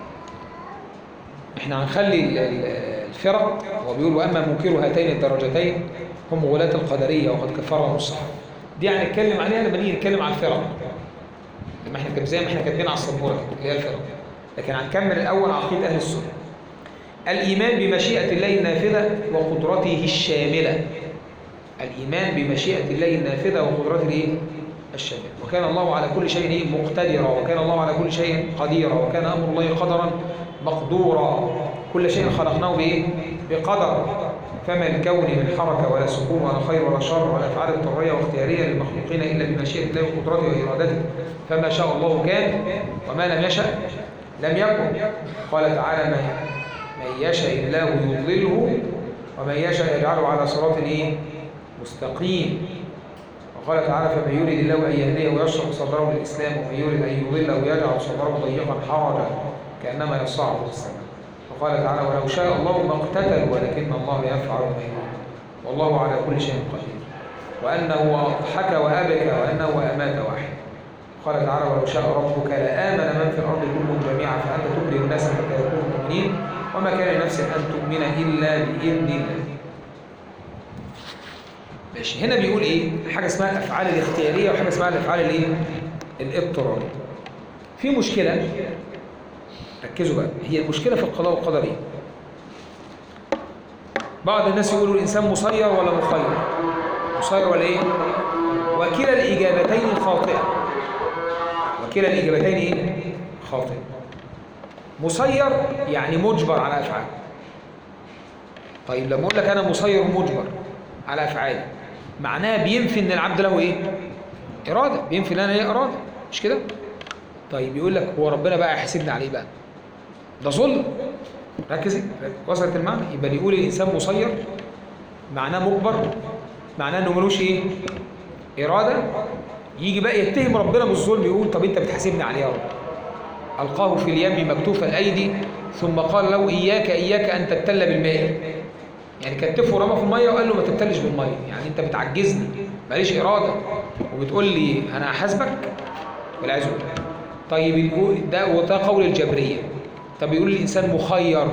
احنا هنخلي ال- ال- الفرق هو بيقول واما منكر هاتين الدرجتين هم غلاة القدريه وقد كفرهم الصحابه دي هنتكلم عليها لما نيجي نتكلم على الفرق لما احنا كده زي ما احنا كاتبين على السبوره كده، اللي هي الفرق لكن هنكمل الاول عقيده اهل السنه الايمان بمشيئه الله النافذه وقدرته الشامله الايمان بمشيئه الله النافذه وقدرته الايه الشامله وكان الله على كل شيء إيه؟ مقتدرا وكان الله على كل شيء قديرا وكان امر الله قدرا مقدورا كل شيء خلقناه بايه بقدر فما الكون من حركه ولا سكون ولا خير ولا شر ولا افعال اضطراريه واختياريه للمخلوقين الا بمشيئه الله وقدرته وارادته فما شاء الله كان وما لم يشأ لم يكن قال تعالى من من يشاء الله يضلله ومن يشاء يجعله على صراط ايه مستقيم وقال تعالى فمن يريد الله ان يهديه ويشرح صدره للاسلام ومن يريد ان يضله يجعل صدره ضيقا حرجا كانما يصعد في السماء وقال تعالى ولو شاء الله ما اقتتلوا ولكن الله يفعل ما يريد والله على كل شيء قدير وانه اضحك وابكى وانه امات واحد قال تعالى ولو شاء ربك لآمن من في الأرض كلهم جميعا فأنت تكره الناس حتى يكونوا مؤمنين وما كان لنفس أن تؤمن إلا بإذن الله ماشي هنا بيقول إيه حاجة اسمها الأفعال الاختيارية وحاجة اسمها الأفعال الإيه الاضطرارية في مشكلة ركزوا بقى هي المشكلة في القضاء والقدر إيه بعض الناس يقولوا الإنسان مسير ولا مخير مسير ولا إيه وكلا الإجابتين خاطئة وكلا الإجابتين إيه؟ خاطئة مسير يعني مجبر على أفعاله طيب لما أقول لك أنا مسير ومجبر على أفعالي معناها بينفي إن العبد له إيه؟ إرادة بينفي إن أنا ليه إرادة مش كده؟ طيب يقول لك هو ربنا بقى يحاسبني عليه بقى ده ظلم ركز وصلت المعنى يبقى اللي يقول الإنسان مسير معناه مجبر معناه إنه ملوش إيه؟ إرادة يجي بقى يتهم ربنا بالظلم يقول طب انت بتحاسبني عليه يا رب القاه في اليم مكتوف الايدي ثم قال له اياك اياك ان تبتل بالماء يعني كتفه ورمى في الميه وقال له ما تبتلش بالميه يعني انت بتعجزني ماليش اراده وبتقول لي انا هحاسبك والعياذ بالله طيب يقول ده وده قول الجبريه طب يقول الانسان مخير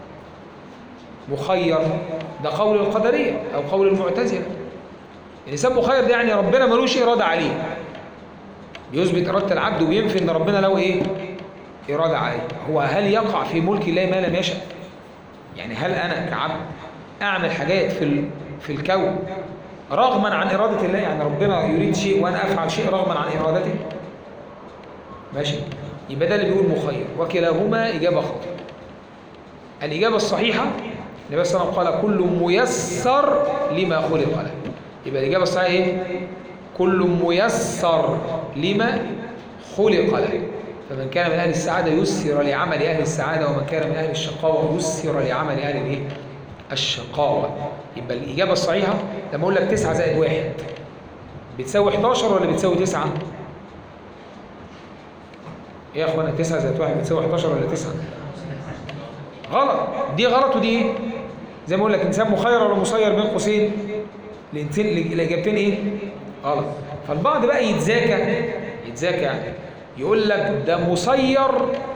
مخير ده قول القدريه او قول المعتزله الانسان مخير ده يعني ربنا ملوش اراده عليه بيثبت اراده العبد وبينفي ان ربنا له ايه اراده عليه هو هل يقع في ملك الله ما لم يشاء يعني هل انا كعبد اعمل حاجات في ال- في الكون رغما عن اراده الله يعني ربنا يريد شيء وانا افعل شيء رغما عن ارادته ماشي يبقى ده اللي بيقول مخير وكلاهما اجابه خاطئه الاجابه الصحيحه النبي صلى الله عليه وسلم قال كل ميسر لما خلق له يبقى الإجابة الصحيحة إيه؟ كل ميسر لما خلق له فمن كان من أهل السعادة يسر لعمل أهل السعادة ومن كان من أهل الشقاوة يسر لعمل أهل الإيه؟ الشقاوة يبقى الإجابة الصحيحة لما أقول لك 9 زائد واحد بتساوي 11 ولا بتساوي 9 ايه يا اخوانا 9 زائد 1 بتساوي 11 ولا 9 غلط دي غلط ودي ايه زي ما اقول لك انسان مخير ولا مسير بين قوسين الانسان الاجابتين ايه غلط فالبعض بقى يتذاكى يتذاكى يعني يقول لك ده مسير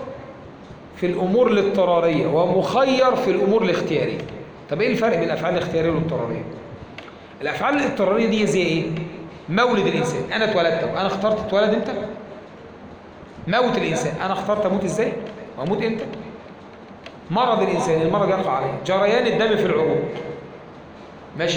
في الامور الاضطراريه ومخير في الامور الاختياريه طب ايه الفرق بين الافعال الاختياريه والاضطراريه الافعال الاضطراريه دي زي ايه مولد الانسان انا اتولدت انا اخترت اتولد امتى موت الانسان انا اخترت اموت ازاي واموت امتى مرض الانسان المرض يقع عليه جريان الدم في العروق ماشي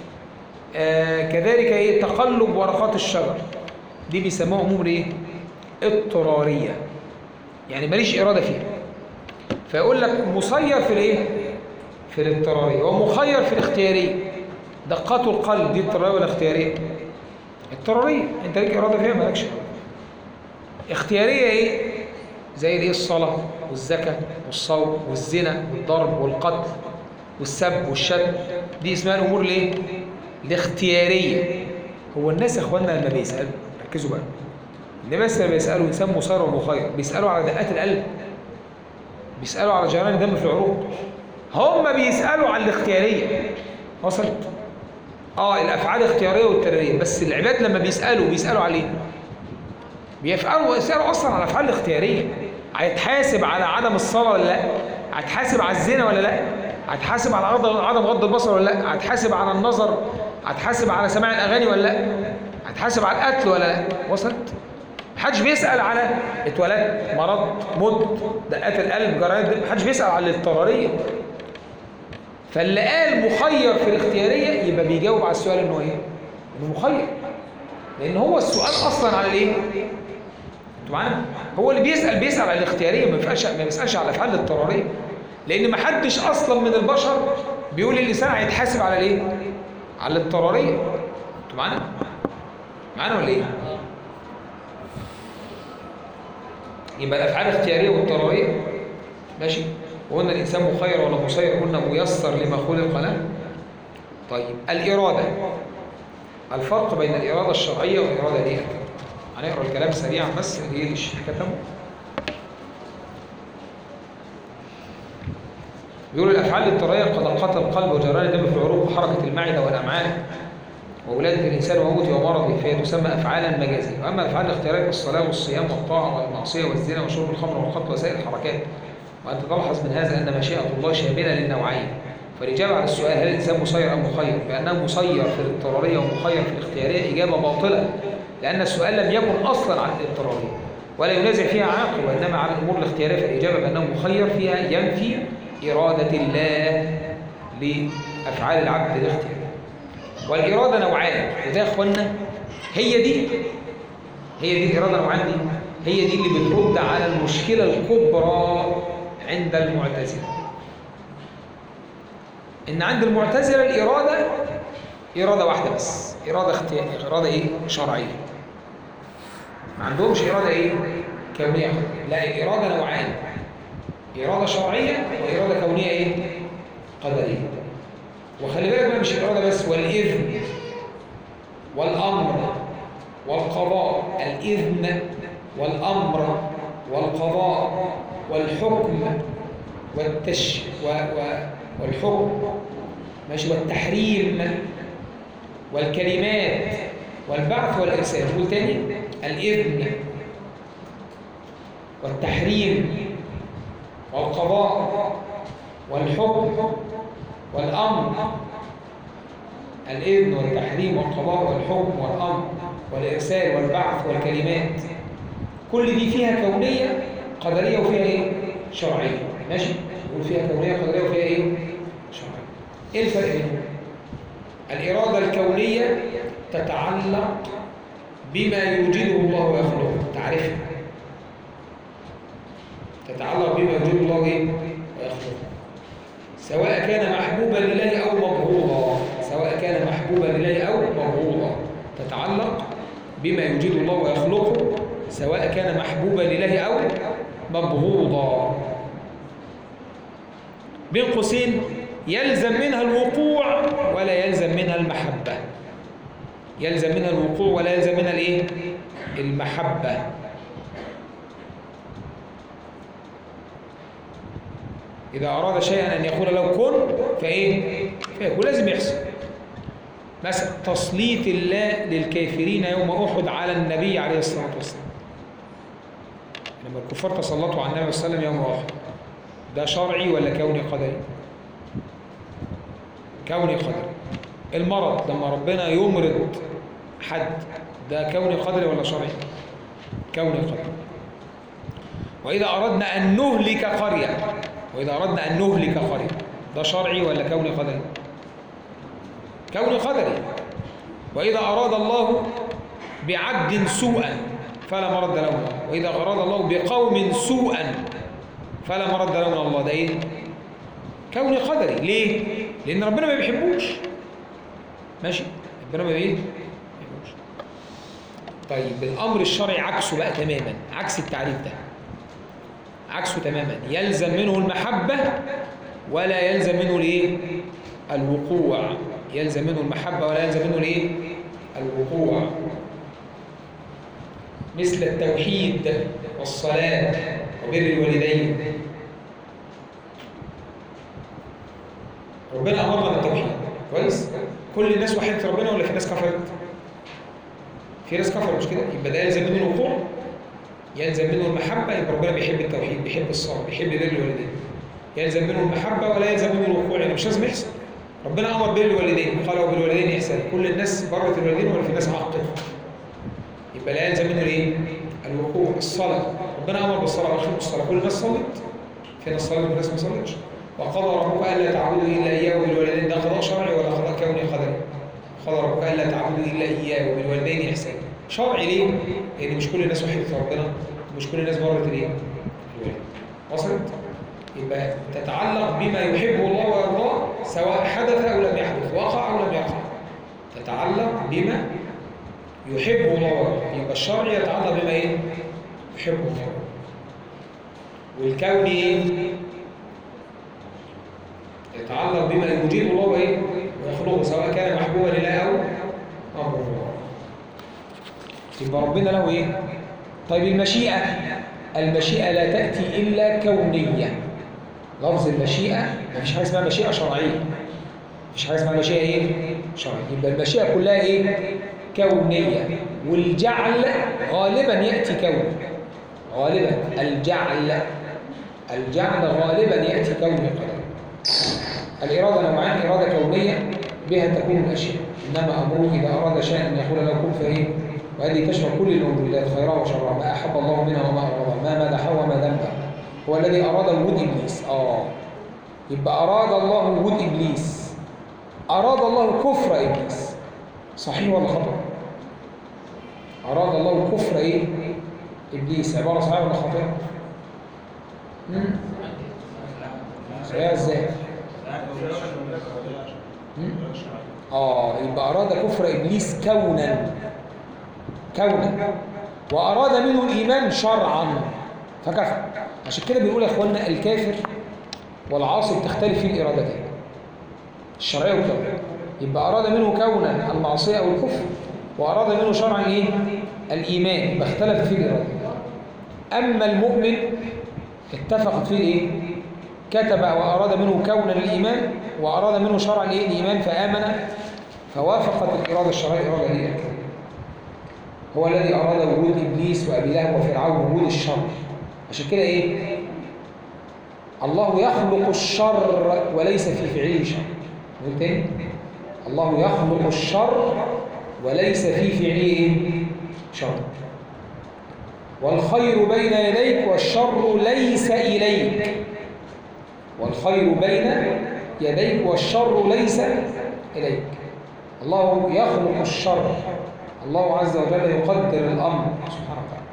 آه كذلك ايه تقلب ورقات الشجر دي بيسموها امور ايه اضطراريه يعني ماليش اراده فيها فيقول لك مسير في الايه في الاضطراريه ومخير في الاختياريه دقات القلب دي اضطراريه ولا اختياريه اضطراريه انت ليك اراده فيها مالكش اراده اختياريه ايه زي الايه الصلاه والزكاه والصوم والزنا والضرب والقتل والسب والشتم دي اسمها الامور الايه الاختياريه هو الناس يا اخوانا لما بيسالوا ركزوا بقى الناس لما بيسالوا انسان مسير ومخير بيسالوا على دقات القلب بيسالوا على جريان الدم في العروق هم بيسالوا على الاختياريه وصلت اه الافعال اختياريه واضطراريه بس العباد لما بيسالوا بيسالوا على ايه بيفعلوا ويسالوا اصلا على الافعال الاختياريه هيتحاسب على عدم الصلاه ولا لا هتحاسب على الزنا ولا لا هتحاسب على عدم غض البصر ولا لا هتحاسب على النظر هتحاسب على سماع الاغاني ولا لا هتحاسب على القتل ولا لا وصلت محدش بيسال على اتولدت مرض مت دقات القلب جرائم الدم محدش بيسال على الاضطراريه فاللي قال مخير في الاختياريه يبقى بيجاوب على السؤال انه ايه انه مخير لان هو السؤال اصلا على الايه انتوا معانا هو اللي بيسال بيسال على الاختياريه ما بيسالش ما بيسالش على الافعال الاضطراريه لان ما حدش اصلا من البشر بيقول الانسان هيتحاسب على الايه على الاضطراريه انتوا معانا معانا ولا ايه يبقى الافعال اختياريه واضطراريه ماشي وقلنا الانسان مخير ولا مسير قلنا ميسر لما خلق له طيب الاراده الفرق بين الاراده الشرعيه والاراده الايه هنقرا الكلام سريعا بس اللي ايه الشيخ كتبه بيقول الافعال الاضطراريه قدقات القلب وجريان الدم في العروق وحركه المعده والامعاء وولاده الانسان وموته ومرضه فهي تسمى افعالا مجازيه واما الافعال الاختياريه كالصلاه والصيام والطاعه والمعصيه والزنا وشرب الخمر والخط وسائر الحركات وانت تلحظ من هذا ان مشيئه الله شامله للنوعين فالاجابه على السؤال هل الانسان مسير ام مخير بانه مسير في الاضطراريه ومخير في الاختياريه اجابه باطله لان السؤال لم يكن اصلا عن الاضطراريه ولا ينازع فيها عاقل وانما على الامور الاختياريه فالاجابه بانه مخير فيها ينفي اراده الله لافعال العبد الاختياريه والإرادة نوعان وده يا أخوانا هي دي هي دي الإرادة نوعان دي هي دي اللي بترد على المشكلة الكبرى عند المعتزلة إن عند المعتزلة الإرادة إرادة واحدة بس إرادة اختيار إرادة إيه؟ شرعية ما عندهمش إرادة إيه؟ كونية لا الإرادة نوعان إرادة شرعية وإرادة كونية إيه؟ قدرية وخلي بالك بقى مش الإرادة بس والإذن والأمر والقضاء الإذن والأمر والقضاء والحكم والتش و... و... والحكم ماشي والتحريم والكلمات والبعث والإرسال قول تاني الإذن والتحريم والقضاء والحكم والأمر الإذن والتحريم والقضاء والحكم والأمر والإرسال والبعث والكلمات كل دي فيها كونية قدرية وفيها إيه؟ شرعية ماشي؟ يقول فيها كونية قدرية وفيها إيه؟ شرعية إيه الفرق بينهم؟ الإرادة الكونية تتعلق بما يوجده الله ويخلقه تعرفها تتعلق بما يوجده الله إيه؟ ويخلقه سواء كان محبوبا لله أو مبغوضا سواء كان محبوبا لله أو مبغوضا تتعلق بما يجيد الله ويخلقه سواء كان محبوبا لله أو مبغوضا بين قوسين يلزم منها الوقوع ولا يلزم منها المحبة يلزم منها الوقوع ولا يلزم منها الايه المحبة إذا أراد شيئا أن يقول له كن فإيه فيكون لازم يحصل مثلا تسليط الله للكافرين يوم أحد على النبي عليه الصلاة والسلام لما الكفار تسلطوا على النبي صلى الله عليه وسلم يوم أحد ده شرعي ولا كوني قدري كوني قدري المرض لما ربنا يمرض حد ده كوني قدري ولا شرعي كوني قدري وإذا أردنا أن نهلك قرية وإذا أردنا أن نهلك قرية ده شرعي ولا كوني قدري كوني قدري وإذا أراد الله بعبد سوءا فلا مرد له من الله وإذا أراد الله بقوم سوءا فلا مرد له من الله ده إيه كوني قدري ليه لأن ربنا ما بيحبوش ماشي ربنا ما بيه بيحبوش طيب الأمر الشرعي عكسه بقى تماما عكس التعريف ده عكسه تماما يلزم منه المحبة ولا يلزم منه الايه الوقوع يلزم منه المحبة ولا يلزم منه الايه الوقوع مثل التوحيد والصلاة وبر الوالدين ربنا أمرنا بالتوحيد كويس كل الناس وحدت ربنا ولا في ناس كفرت في ناس كفروا مش كده يبقى ده يلزم منه الوقوع يلزم منه المحبة يبقى ربنا بيحب التوحيد بيحب الصلاة بيحب بر الوالدين يلزم منه المحبة ولا يلزم منه الوقوع يعني مش لازم يحصل ربنا أمر بر الوالدين قال وبالوالدين إحسان كل الناس برت الوالدين ولا في ناس عقت يبقى لا يلزم منه الايه؟ الوقوع الصلاة ربنا أمر بالصلاة وأخير الصلاة كل الناس صلت في ناس صلت وناس ما صلتش وقضى ربك ألا تعبدوا إلا إياه وبالوالدين ده قضاء شرعي ولا قضاء كوني قدري قضى ربك ألا تعبدوا إلا إياه وبالوالدين إحسانا شرعي ليه؟ لأن مش كل الناس وحدت ربنا مش كل الناس مرت الايه؟ الوالد وصلت؟ يبقى تتعلق بما يحبه الله ويرضاه سواء حدث أو لم يحدث وقع أو لم يقع تتعلق بما يحبه الله ويرضاه يبقى الشرع يتعلق بما ايه؟ يحبه الله والكون ايه؟ يتعلق بما يجيد الله وايه؟ ويخلقه سواء كان محبوبا لله او مغفورا يبقى ربنا له ايه؟ طيب المشيئة المشيئة لا تأتي إلا كونية لفظ المشيئة مفيش حاجة اسمها مشيئة شرعية مفيش حاجة اسمها مشيئة ايه؟ شرعية يبقى المشيئة كلها ايه؟ كونية والجعل غالبا يأتي كون غالبا الجعل الجعل غالبا يأتي كون قدر الإرادة نوعان إرادة كونية بها تكون الأشياء إنما أمره إذا أراد شيئا أن يقول له كن فإيه وهذه تشمل كل الموجودات خيرها وشرها ما أحب الله منها وما أراد ما مدحه وما ذنبه هو الذي أراد وجود إبليس آه يبقى أراد الله وجود إبليس أراد الله كفر إبليس صحيح ولا خطأ أراد الله كفر إيه إبليس عبارة صحيحة ولا خاطئة صحيحة إزاي مم؟ آه يبقى أراد كفر إبليس كونا كونا وأراد منه الإيمان شرعا فكفر عشان كده بنقول يا إخواننا الكافر والعاصي بتختلف فيه الإرادتين الشرعية والكون يبقى أراد منه كونا المعصية أو الكفر وأراد منه شرعا إيه؟ الإيمان يبقى اختلف فيه الإرادة أما المؤمن اتفقت فيه الإيه؟ كتب وأراد منه كونا الإيمان وأراد منه شرعا إيه؟ الإيمان فآمن فوافقت الإرادة الشرعية الإرادة دي هو الذي أراد وجود إبليس وأبي لهب وفرعون وجود الشر عشان كده إيه؟ الله يخلق الشر وليس في فعله شر نقول تاني الله يخلق الشر وليس في فعله إيه؟ شر والخير بين يديك والشر ليس إليك والخير بين يديك والشر ليس إليك الله يخلق الشر الله عز وجل يقدر الأمر سبحانه وتعالى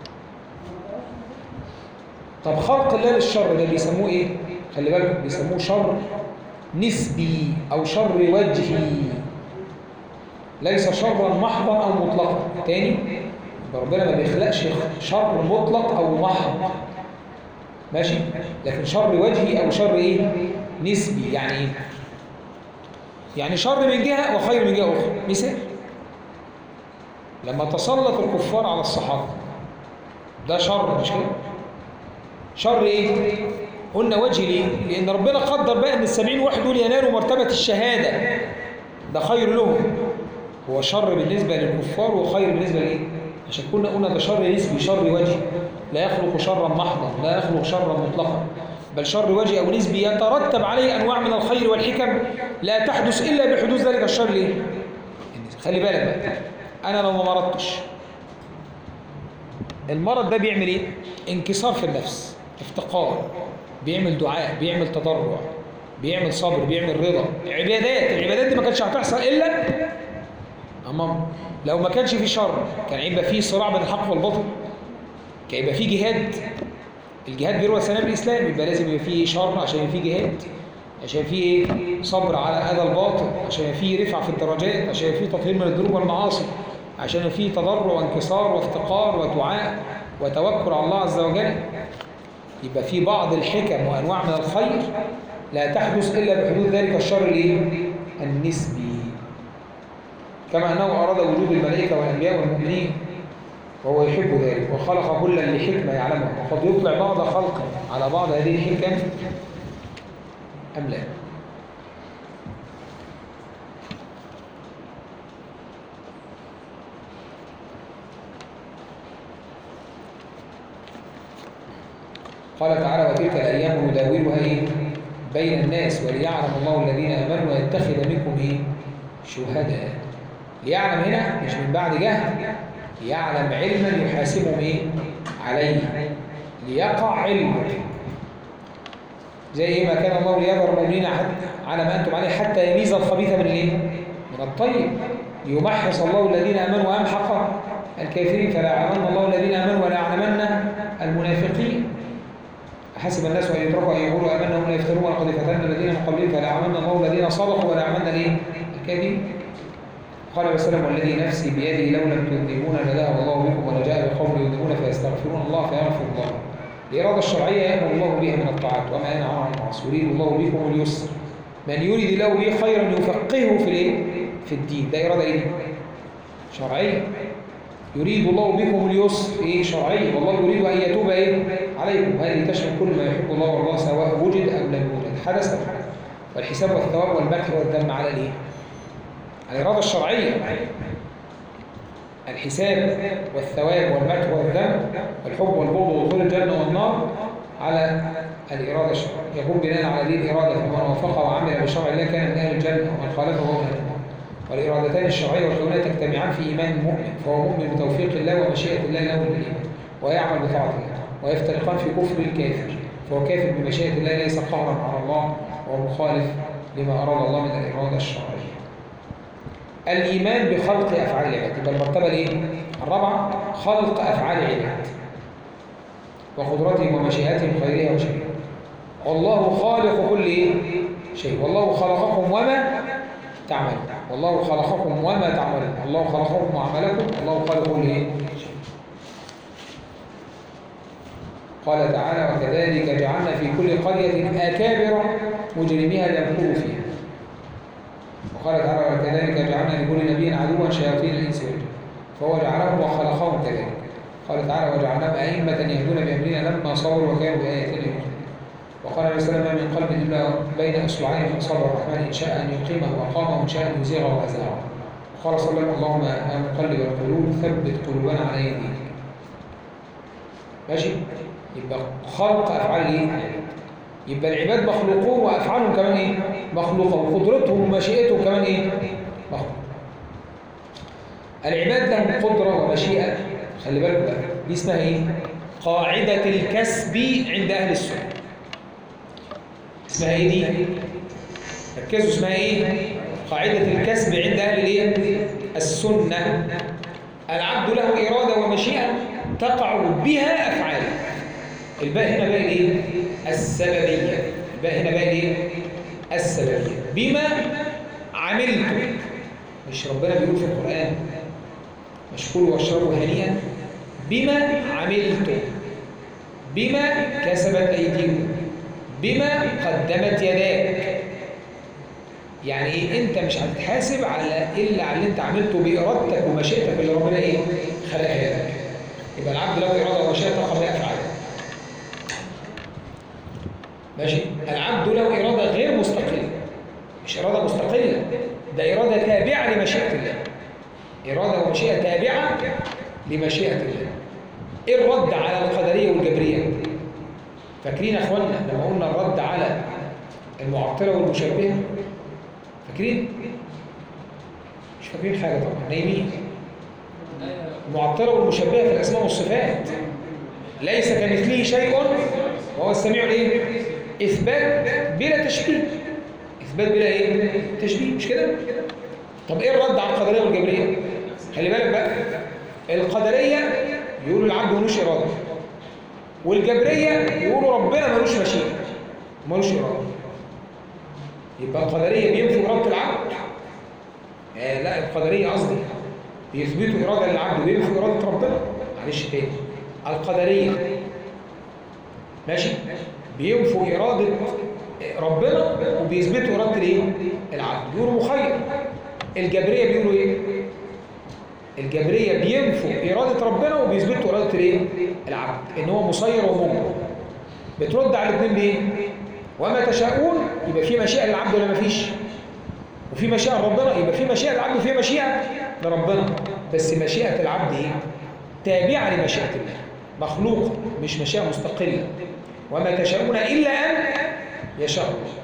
طب خلق الله للشر ده بيسموه إيه؟ خلي بالكم بيسموه شر نسبي أو شر وجهي ليس شرا محضا أو مطلقا تاني ربنا ما بيخلقش شر مطلق او محض ماشي لكن شر وجهي او شر ايه نسبي يعني ايه يعني شر من جهه وخير من جهه اخرى مثال لما تسلط الكفار على الصحابه ده شر مش كده شر ايه قلنا وجه ليه لان ربنا قدر بقى ان السبعين واحد دول ينالوا مرتبه الشهاده ده خير لهم هو شر بالنسبه للكفار وخير بالنسبه لايه عشان كنا قلنا ده شر نسبي شر وجهي لا يخلق شرا محضا لا يخلق شرا مطلقا بل شر وجهي او نسبي يترتب عليه انواع من الخير والحكم لا تحدث الا بحدوث ذلك الشر ليه خلي بالك بقى انا لو ما مرضتش المرض ده بيعمل ايه انكسار في النفس افتقار بيعمل دعاء بيعمل تضرع بيعمل صبر بيعمل رضا عبادات العبادات دي ما كانتش هتحصل الا اما لو ما كانش في شر كان هيبقى في صراع بين الحق والباطل كان يبقى في جهاد الجهاد بيروى سلام الاسلام يبقى لازم يبقى فيه شر عشان يبقى فيه جهاد عشان في ايه صبر على اذى الباطل عشان في رفعه في الدرجات عشان في تطهير من الذنوب والمعاصي عشان في تضرع وانكسار وافتقار ودعاء وتوكل على الله عز وجل يبقى في بعض الحكم وانواع من الخير لا تحدث الا بحدوث ذلك الشر الايه النسبي كما انه اراد وجود الملائكه والانبياء والمؤمنين وهو يحب ذلك وخلق كلا لحكمه يعلمها وقد يطلع بعض خلقه على بعض هذه الحكم ام لا قال تعالى وتلك الايام نداولها ايه بين الناس وليعلم الله الذين امنوا ويتخذ منكم ايه شهداء ليعلم هنا مش من بعد جهل يعلم علما يحاسبهم ايه عليه ليقع علمه زي ايه ما كان الله ليذر المؤمنين على ما انتم عليه حتى يميز الخبيث من الايه من الطيب ليمحص الله الذين امنوا ويمحق الكافرين فلا يعلمن الله الذين امنوا ولا يعلمن المنافقين حسب الناس ان يتركوا ان يقولوا امنا هم لا يفترون ولقد فتنا الذين من قبلهم فلا يعلمن الله الذين صدقوا ولا يعلمن الايه الكاذبين قال وسلم والذي نفسي بيده لو لم تذنبون لذهب الله بكم ولجاء بقوم يذنبون فيستغفرون الله فيغفر الله الإرادة الشرعية يأمر الله بها من الطاعات وما ينهى عن المعاصي يريد الله بكم اليسر من يريد الله به خيرا يفقهه في الايه؟ في الدين ده إرادة إيه؟ شرعية يريد الله بكم اليسر إيه شرعية والله يريد أن يتوب إيه عليكم هذه تشمل كل ما يحب الله والله سواء وجد أم لم يوجد حدث أم حدث والحساب والثواب والمدح والذم على الإيه؟ الإرادة الشرعية الحساب والثواب والمدح والذم والحب والبغض ودخول الجنة والنار على الإرادة الشرعية يكون بناء على دين الإرادة فمن وافق وعمل بشرع الله كان من أهل الجنة ومن خالفه هو من أهل النار والإرادتان الشرعية والكونية تجتمعان في إيمان المؤمن فهو مؤمن بتوفيق الله ومشيئة الله له بالإيمان ويعمل بطاعة الله ويفترقان في كفر الكافر فهو كافر بمشيئة الله ليس قهرا على الله وهو مخالف لما أراد الله من الإرادة الشرعية الإيمان بخلق أفعال العباد يبقى المرتبة الإيه؟ الرابعة خلق أفعال العباد وقدرتهم ومشيئتهم خيرها وشرها والله خالق كل إيه؟ شيء والله خلقكم وما تعملون والله خلقكم وما تعملون الله خلقكم وعملكم الله خالق كل إيه؟ شيء قال تعالى وكذلك جعلنا في كل قرية أكابر مجرميها ليمكروا فيها وقال تعالى وكذلك جعلنا لكل نبي عدوا شياطين الانس والجن فهو جعلهم وخلقهم كذلك قال تعالى وجعلناهم ائمه يهدون بامرنا لما صبروا وكانوا باياتنا يؤمنون وقال عليه السلام ما من قلب الا بين اصبعين من صبر الرحمن ان شاء ان يقيمه وقامه وان شاء ان يزيغه وازاغه وقال صلى الله عليه وسلم اللهم يا مقلب القلوب ثبت قلوبنا على يديك ماشي يبقى خلق افعال ايه يبقى العباد مخلوقون وافعالهم كمان ايه مخلوقه وقدرتهم ومشيئتهم كمان ايه مخلوق العباد لهم قدره ومشيئه خلي بالك بقى دي اسمها ايه قاعده الكسب عند اهل السنه اسمها ايه دي ركزوا اسمها ايه قاعده الكسب عند اهل الايه السنه العبد له اراده ومشيئه تقع بها افعاله الباء هنا بقى ايه السببيه الباء هنا بقى ايه السببيه بما عملتم مش ربنا بيقول في القران مشكور واشربوا هنيئا بما عملتم بما كسبت أيديكم بما قدمت يداك يعني ايه انت مش هتتحاسب على الا على اللي انت عملته بارادتك ومشيئتك اللي ربنا ايه خلقها لك يبقى العبد له اراده ومشيئه تقع افعاله ماشي العبد له اراده غير مستقله مش اراده مستقله ده اراده تابعه لمشيئه الله اراده ومشيئه تابعه لمشيئه الله ايه الرد على القدريه والجبريه فاكرين يا اخوانا لما قلنا الرد على المعطله والمشبهه فاكرين مش فاكرين حاجه طبعا نايمين المعطله والمشبهه في الاسماء والصفات ليس كمثله شيء وهو السميع الايه اثبات بلا تشبيه اثبات بلا ايه تشبيه مش كده طب ايه الرد على القدريه والجبريه خلي بالك بقى القدريه يقولوا العبد ملوش اراده والجبريه يقولوا ربنا ملوش مشيئه ملوش اراده يبقى القدريه بينفوا اراده العبد آه لا القدريه قصدي بيثبتوا اراده للعبد وبينفوا اراده ربنا معلش تاني القدريه ماشي بينفوا اراده ربنا وبيثبتوا اراده الايه العبد بيقولوا مخير الجبريه بيقولوا ايه الجبريه بينفوا اراده ربنا وبيثبتوا اراده الايه العبد ان هو مسير ومجبر بترد على الاثنين بايه وما تشاءون يبقى في مشيئه للعبد ولا ما فيش وفي مشيئه لربنا يبقى في مشيئه للعبد وفي مشيئه لربنا بس مشيئه العبد ايه تابعه لمشيئه الله مخلوقه مش مشيئه مستقله وما تشاءون الا ان يشاء الله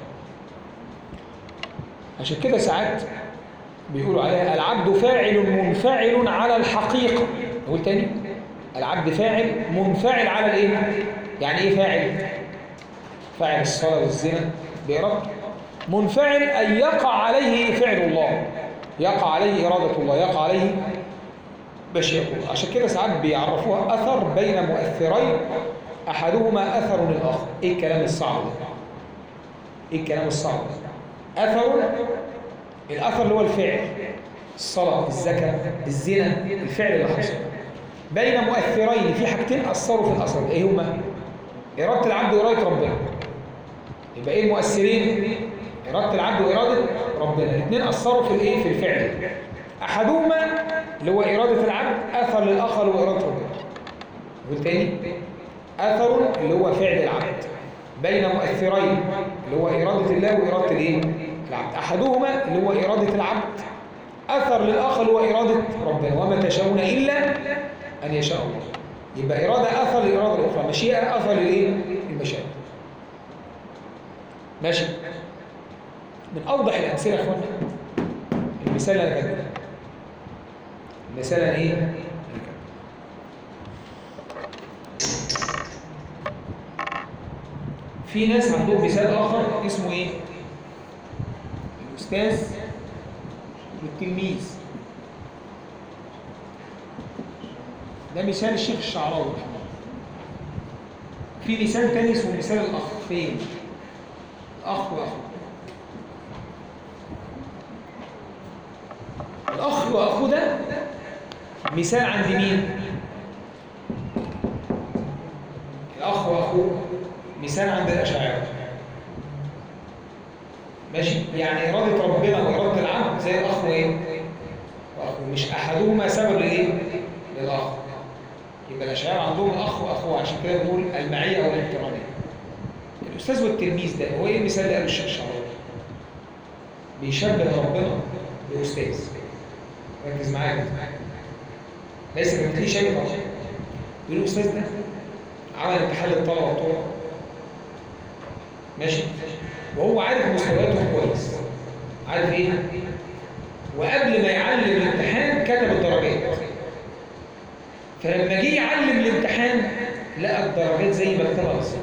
عشان كده ساعات بيقولوا عليها العبد فاعل منفعل على الحقيقه نقول تاني العبد فاعل منفعل على الايه يعني ايه فاعل فاعل الصلاه والزنا بإرادته منفعل أن يقع عليه فعل الله يقع عليه إرادة الله يقع عليه مشيئة الله عشان كده ساعات بيعرفوها أثر بين مؤثرين أحدهما أثر للآخر إيه الكلام الصعب ده؟ إيه الكلام الصعب ده؟ أثر الأثر اللي هو الفعل الصلاة الزكاة الزنا الفعل اللي حصل بين مؤثرين في حاجتين أثروا في الأثر إيه هما؟ إرادة العبد وإرادة ربنا يبقى ايه المؤثرين اراده العبد واراده ربنا الاثنين اثروا في الايه في الفعل احدهما اللي هو اراده العبد اثر للاخر واراده ربنا والتاني اثر اللي هو فعل العبد بين مؤثرين اللي هو اراده الله واراده الايه العبد احدهما اللي هو اراده العبد اثر للاخر اللي هو اراده ربنا وما تشاءون الا ان يشاء الله يبقى اراده اثر للاراده الاخرى مشيئه اثر للايه المشيئه ماشي من اوضح الامثله يا اخوانا المثال اللي انا كاتبه المثال انا ايه في ناس عندهم مثال اخر اسمه ايه الاستاذ والتلميذ ده مثال الشيخ الشعراوي رحمه الله في مثال تاني اسمه مثال الاخ فين أخ وأخ الأخ وأخوه ده مثال عند مين؟ الأخ وأخوه مثال عند الأشاعرة ماشي يعني إرادة ربنا وإرادة العبد زي الأخ وإيه؟ وأخوه مش أحدهما سبب لإيه؟ للآخر يبقى الأشاعرة عندهم الأخ وأخوه عشان كده بنقول المعية أو الاحترامية الأستاذ والتلميذ ده هو إيه المثال اللي قاله الشيخ الشعراوي؟ بيشبه ربنا بأستاذ ركز معايا ليس كمثله شيء طبعا يقول الأستاذ ده عمل امتحان للطلبة بتوعه ماشي وهو عارف مستوياتهم كويس عارف ايه وقبل ما يعلم الامتحان كتب الدرجات فلما جه يعلم الامتحان لقى الدرجات زي ما كتبها بالظبط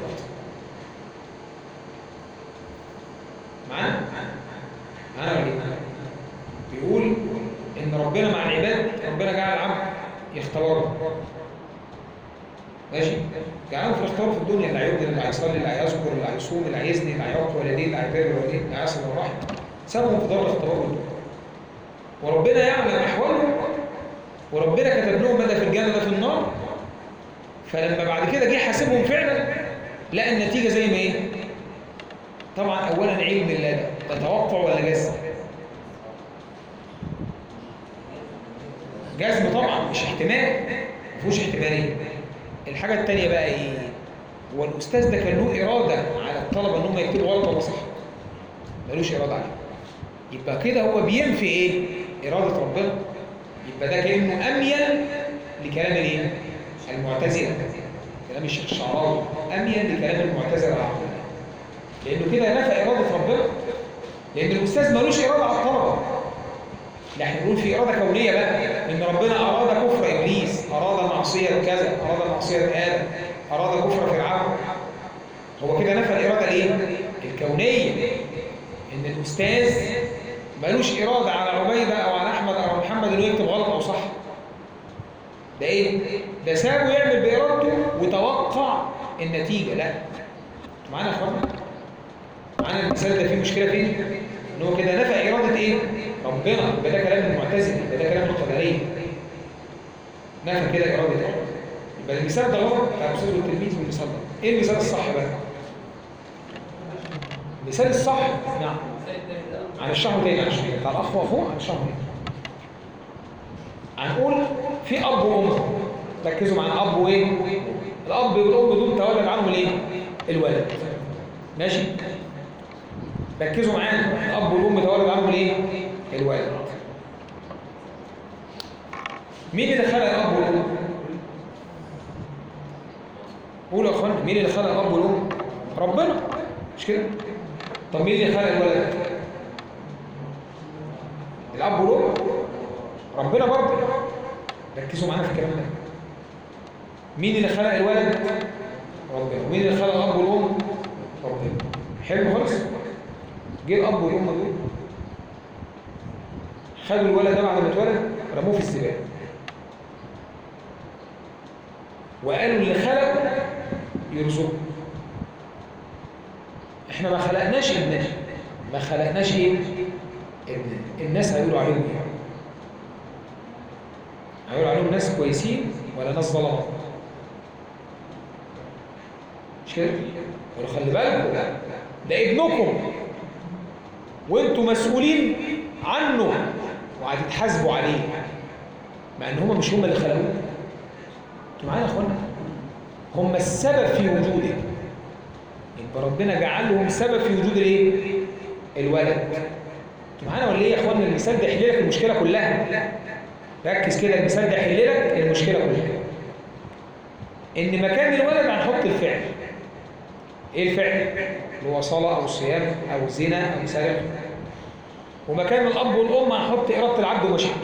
معانا معانا ولا ايه بيقول ان ربنا مع العباد ربنا جعل العبد يختبره ماشي جعلهم في الاختبار في الدنيا اللي هيؤذن اللي هيصلي اللي هيذكر اللي هيصوم اللي هيزني اللي هيعق والديه اللي هيبر والديه اللي هيصل الرحم سابهم في دار الاختبار والدنيا وربنا يعلم احوالهم وربنا كتب لهم مدى في الجنه ده في النار فلما بعد كده جه حاسبهم فعلا لقى النتيجه زي ما ايه طبعا اولا علم الله ده ده توقع ولا جزم جزم طبعا مش احتمال ما فيهوش احتماليه الحاجه الثانيه بقى ايه هو الاستاذ ده كان له اراده على الطلبه ان هم يكتبوا غلط ولا صح ملوش اراده عليه يبقى كده هو بينفي ايه اراده ربنا يبقى ده كانه اميل لكلام الايه المعتزله كلام الشيخ الشعراوي اميل لكلام المعتزله العقليه لانه كده نفى اراده ربنا لان الاستاذ ملوش اراده على الطلبه لا احنا بنقول في اراده كونيه بقى ان ربنا اراد كفر ابليس اراد معصيه كذا اراد معصيه ادم اراد كفر فرعون هو كده نفى الاراده الايه الكونيه ان الاستاذ ملوش اراده على عبيده او على احمد او على محمد انه يكتب غلط او صح ده ايه ده سابه يعمل بارادته وتوقع النتيجه لا انتوا معانا يا اخوانا معانا المثال ده فيه مشكله فين ان هو كده نفى اراده ايه ربنا يبقى ده كلام المعتزله يبقى ده كلام القدريه نفى كده اراده ربنا يبقى المثال ده غلط بتاع الاستاذ والتلميذ والمثال ده ايه المثال الصح بقى المثال الصح نعم هنشرحه تاني عشان بتاع الاخ واخوه هنشرحه تاني هنقول في اب وام ركزوا معانا اب وايه الاب والام دول تولد عنهم الايه الولد ماشي ركزوا معانا الاب والام تولد عنهم الايه الولد مين اللي خلق الاب والام قولوا يا اخوانا مين اللي خلق الاب والام ربنا مش كده طب مين اللي خلق الولد الاب والام ربنا برضه ركزوا معانا في الكلام ده مين اللي خلق الولد ربنا ومين اللي خلق الاب والام ربنا حلو خالص جه الاب والام دول خدوا الولد ده بعد ما اتولد رموه في الزباله وقالوا اللي خلقه يرزقه احنا ما خلقناش ابننا ما خلقناش ايه ابننا الناس هيقولوا عليهم ايه هيقولوا عليهم ناس كويسين ولا ناس ظلمه مش كده قالوا خلي بالكم ده ابنكم وانتم مسؤولين عنه وهتتحاسبوا عليه مع ان هم مش هم اللي خلقوه انتوا معايا يا اخوانا هم السبب في وجوده يبقى ربنا جعلهم سبب في وجود الايه الولد انتوا معانا ولا ايه يا اخوانا المثال ده يحل لك المشكله كلها ركز كده المثال ده يحل لك المشكله كلها ان مكان الولد هنحط الفعل ايه الفعل اللي هو صلاه او صيام او زنا او سرقه ومكان الاب والام هنحط اراده العبد ومشيئته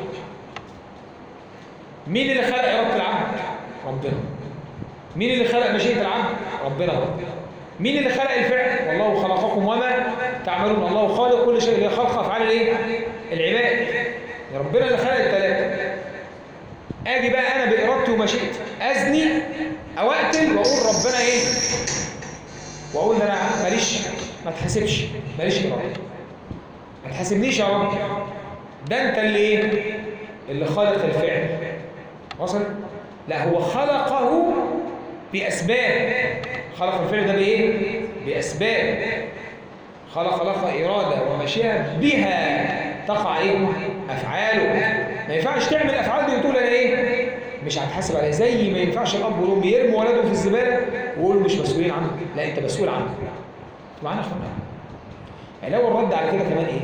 مين اللي خلق اراده العبد ربنا مين اللي خلق مشيئه العبد ربنا برضه مين اللي خلق الفعل والله خلقكم وما تعملون الله خالق كل شيء اللي خلق افعال الايه العباد يا ربنا اللي خلق الثلاثه اجي بقى انا بارادتي ومشيئتي ازني او اقتل واقول ربنا ايه واقول ده انا ماليش ما تحاسبش ماليش اراده ما تحاسبنيش يا رب ده انت اللي ايه اللي خلق الفعل وصل لا هو خلقه باسباب خلق الفعل ده بايه باسباب خلق لك اراده ومشيئه بها تقع ايه افعاله ما ينفعش تعمل الافعال دي وتقول انا ايه مش هتحاسب عليها زي ما ينفعش الاب والام يرموا ولده في الزباله ويقولوا مش مسؤولين عنه لا انت مسؤول عنه معانا يا اخوانا علاوه الرد على كده كمان ايه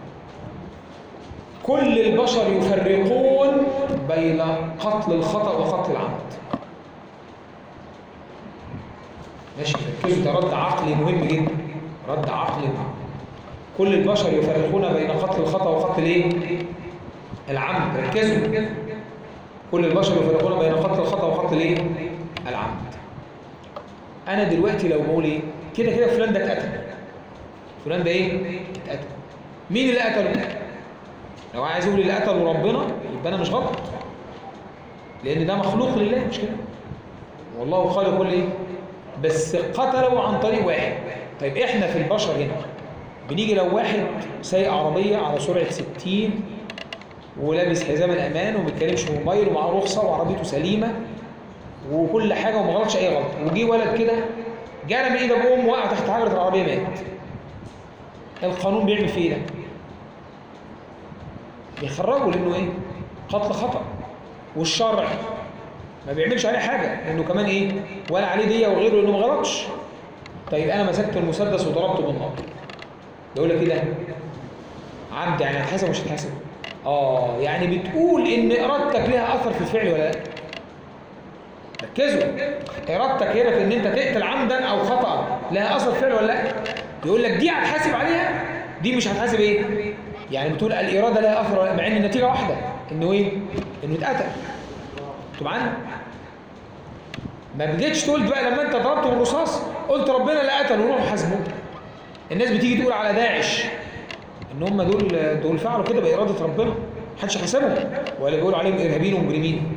كل البشر يفرقون بين قتل الخطأ وقتل العمد ماشي ركزوا ده رد عقلي مهم جدا رد عقلي مهم كل البشر يفرقون بين قتل الخطأ وقتل ايه العمد ركزوا كل البشر يفرقون بين قتل الخطأ وقتل ايه العمد انا دلوقتي لو بقول ايه كده كده فلان ده اتقتل فلان ده ايه اتقتل مين اللي قتله لو عايز اقول اللي قتله ربنا يبقى انا مش غلط لان ده مخلوق لله مش كده والله خالق كل ايه بس قتله عن طريق واحد طيب احنا في البشر هنا بنيجي لو واحد سايق عربيه على سرعه 60 ولابس حزام الامان وما بيتكلمش في موبايل ومعاه رخصه وعربيته سليمه وكل حاجه وما غلطش اي غلطه وجي ولد كده جرى من ايد ابوه وقع تحت حجره العربيه مات القانون بيعمل فيه ايه ده؟ بيخرجه لانه ايه؟ قتل خطأ والشرع ما بيعملش عليه حاجه لانه كمان ايه؟ ولا عليه ديه وغيره لانه ما غلطش طيب انا مسكت المسدس وضربته بالنار يقول لك ايه ده؟ عمد يعني هتحاسب مش هتحاسب؟ اه يعني بتقول ان ارادتك ليها اثر في الفعل ولا لا؟ ركزوا ارادتك هنا في ان انت تقتل عمدا او خطا لها اثر فعل ولا لا؟ يقول لك دي هتحاسب عليها دي مش هتحاسب ايه؟ يعني بتقول الاراده لها اثر ولا لا؟ مع ان النتيجه واحده انه ايه؟ انه اتقتل انتوا معانا؟ ما بديتش تقول بقى لما انت ضربته بالرصاص قلت ربنا لا قتل وروح حاسبه الناس بتيجي تقول على داعش ان هم دول دول فعلوا كده باراده ربنا محدش حاسبهم ولا بيقولوا عليهم ارهابيين ومجرمين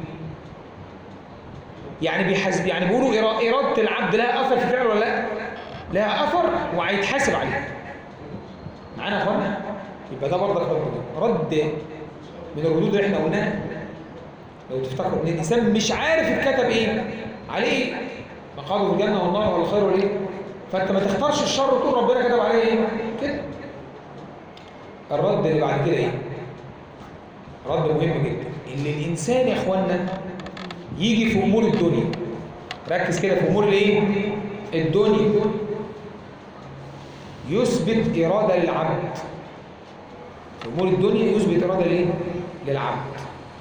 يعني بيحاسب يعني بيقولوا إرا- اراده العبد لها اثر في فعله ولا لا لها اثر وهيتحاسب عليه معانا يا اخوانا يبقى ده برضك رد رد من الردود اللي احنا قلناها لو تفتكروا ان الانسان مش عارف اتكتب ايه عليه ايه مقاله في الجنه والنار ولا الخير ولا ايه فانت ما تختارش الشر وتقول ربنا كتب عليه ايه كده الرد اللي بعد كده ايه رد مهم جدا ان الانسان يا اخوانا يجي في امور الدنيا ركز كده في امور الايه الدنيا يثبت اراده للعبد في امور الدنيا يثبت اراده ليه للعبد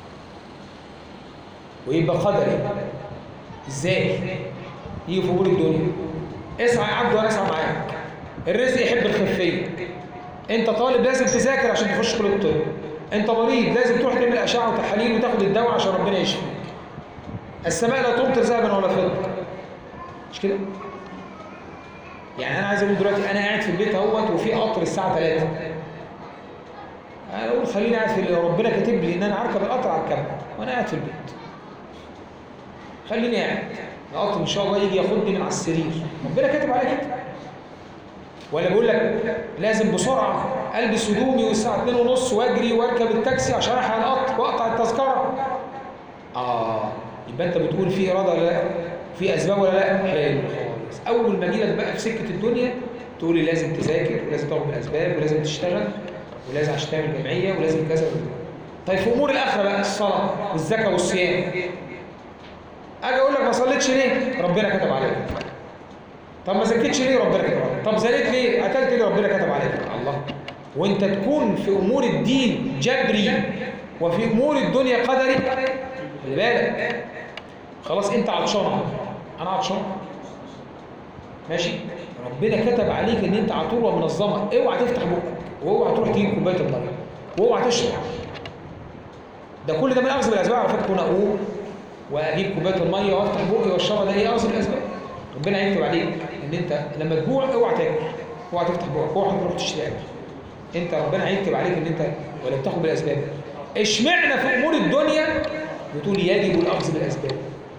ويبقى قدري ازاي يجي في امور الدنيا اسعى يا عبد وانا اسعى معاك الرزق يحب الخفيه انت طالب لازم تذاكر عشان تخش كليه الطب انت مريض لازم تروح تعمل اشعه وتحاليل وتاخد الدواء عشان ربنا يشفيك السماء لا تمطر ذهبا ولا فضه مش كده يعني انا عايز اقول دلوقتي انا قاعد في البيت اهوت وفي قطر الساعه 3 انا اقول خليني قاعد في اللي ربنا كاتب لي ان انا هركب القطر هركبه وانا قاعد في البيت خليني قاعد القطر ان شاء الله يجي ياخدني من على السرير ربنا كاتب عليا كده ولا بيقول لك لازم بسرعه البس هدومي والساعه 2 ونص واجري واركب التاكسي عشان الحق القطر واقطع التذكره اه يبقى انت بتقول في اراده ولا لا في اسباب ولا لا حلو خالص اول ما اجي لك بقى في سكه الدنيا تقول لي لازم تذاكر ولازم تاخد بالاسباب ولازم تشتغل ولازم عشان تعمل جمعيه ولازم كذا وكذا. طيب في امور الاخره بقى الصلاه والزكاه والصيام اجي اقول لك ما صليتش ليه ربنا كتب عليك طب ما زكيتش ليه ربنا كتب عليك طب زنيت ليه قتلت ليه ربنا كتب عليك الله وانت تكون في امور الدين جبري وفي امور الدنيا قدري خلي بالك خلاص انت عطشان اهو. انا عطشان ماشي ربنا كتب عليك ان انت عطوره منظمه اوعى تفتح بقك واوعى تروح تجيب كوبايه الميه واوعى تشرب ده كل ده من اخذ بالاسباب على فكره انا اقوم واجيب كوبايه الميه وافتح بقي واشربها ده ايه اخذ بالاسباب ربنا هيكتب عليك ان انت لما تجوع اوعى تاكل اوعى تفتح بقك اوعى تروح تشتري اكل انت ربنا هيكتب عليك ان انت ولا بتاخد بالاسباب اشمعنى في امور الدنيا بتقول يجب الاخذ بالاسباب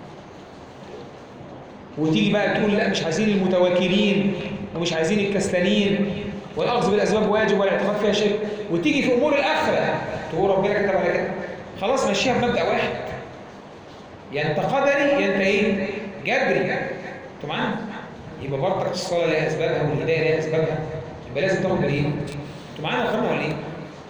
وتيجي بقى تقول لا مش عايزين المتواكلين ومش عايزين الكسلانين والاخذ بالاسباب واجب والاعتقاد فيها شرك وتيجي في امور الاخره تقول ربنا كتب على كده خلاص مشيها بمبدا واحد يا انت قدري يا انت ايه جبري انتوا معانا يبقى برضك الصلاه لها اسبابها والهدايه لها اسبابها يبقى لازم تاخد بالايه انتوا معانا يا اخوانا ولا ايه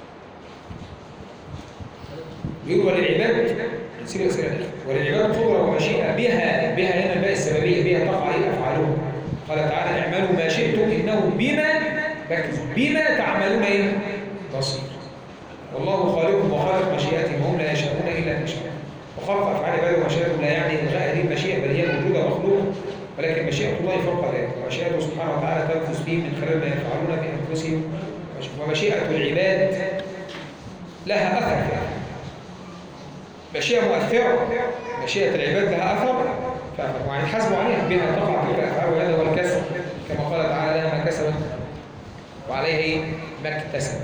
بيقولوا وللعباد نسيب الاسئله دي وللعباد قدره ومشيئه بها بها هنا الباء السببيه بها تقع ايه افعالهم قال تعالى اعملوا ما شئتم انه بما ركزوا بما تعملون ايه بصير والله خالقكم وخالق مشيئتهم وهم لا يشاءون الا ان يشاء وخلق افعال عباده ومشيئتهم لا يعني الغاء هذه المشيئه بل هي موجوده مخلوقه ولكن مشيئه الله فوق ذلك ومشيئته سبحانه وتعالى تنفذ بهم من خلال ما يفعلون بانفسهم ومشيئه العباد لها اثر فيها مشيئة مؤثرة مشيئة العباد لها أثر وهيتحاسبوا عليها بها تقع تلك الأفعال وهذا هو الكسب كما قال تعالى لها ما كسبت وعليها إيه؟ ما اكتسبت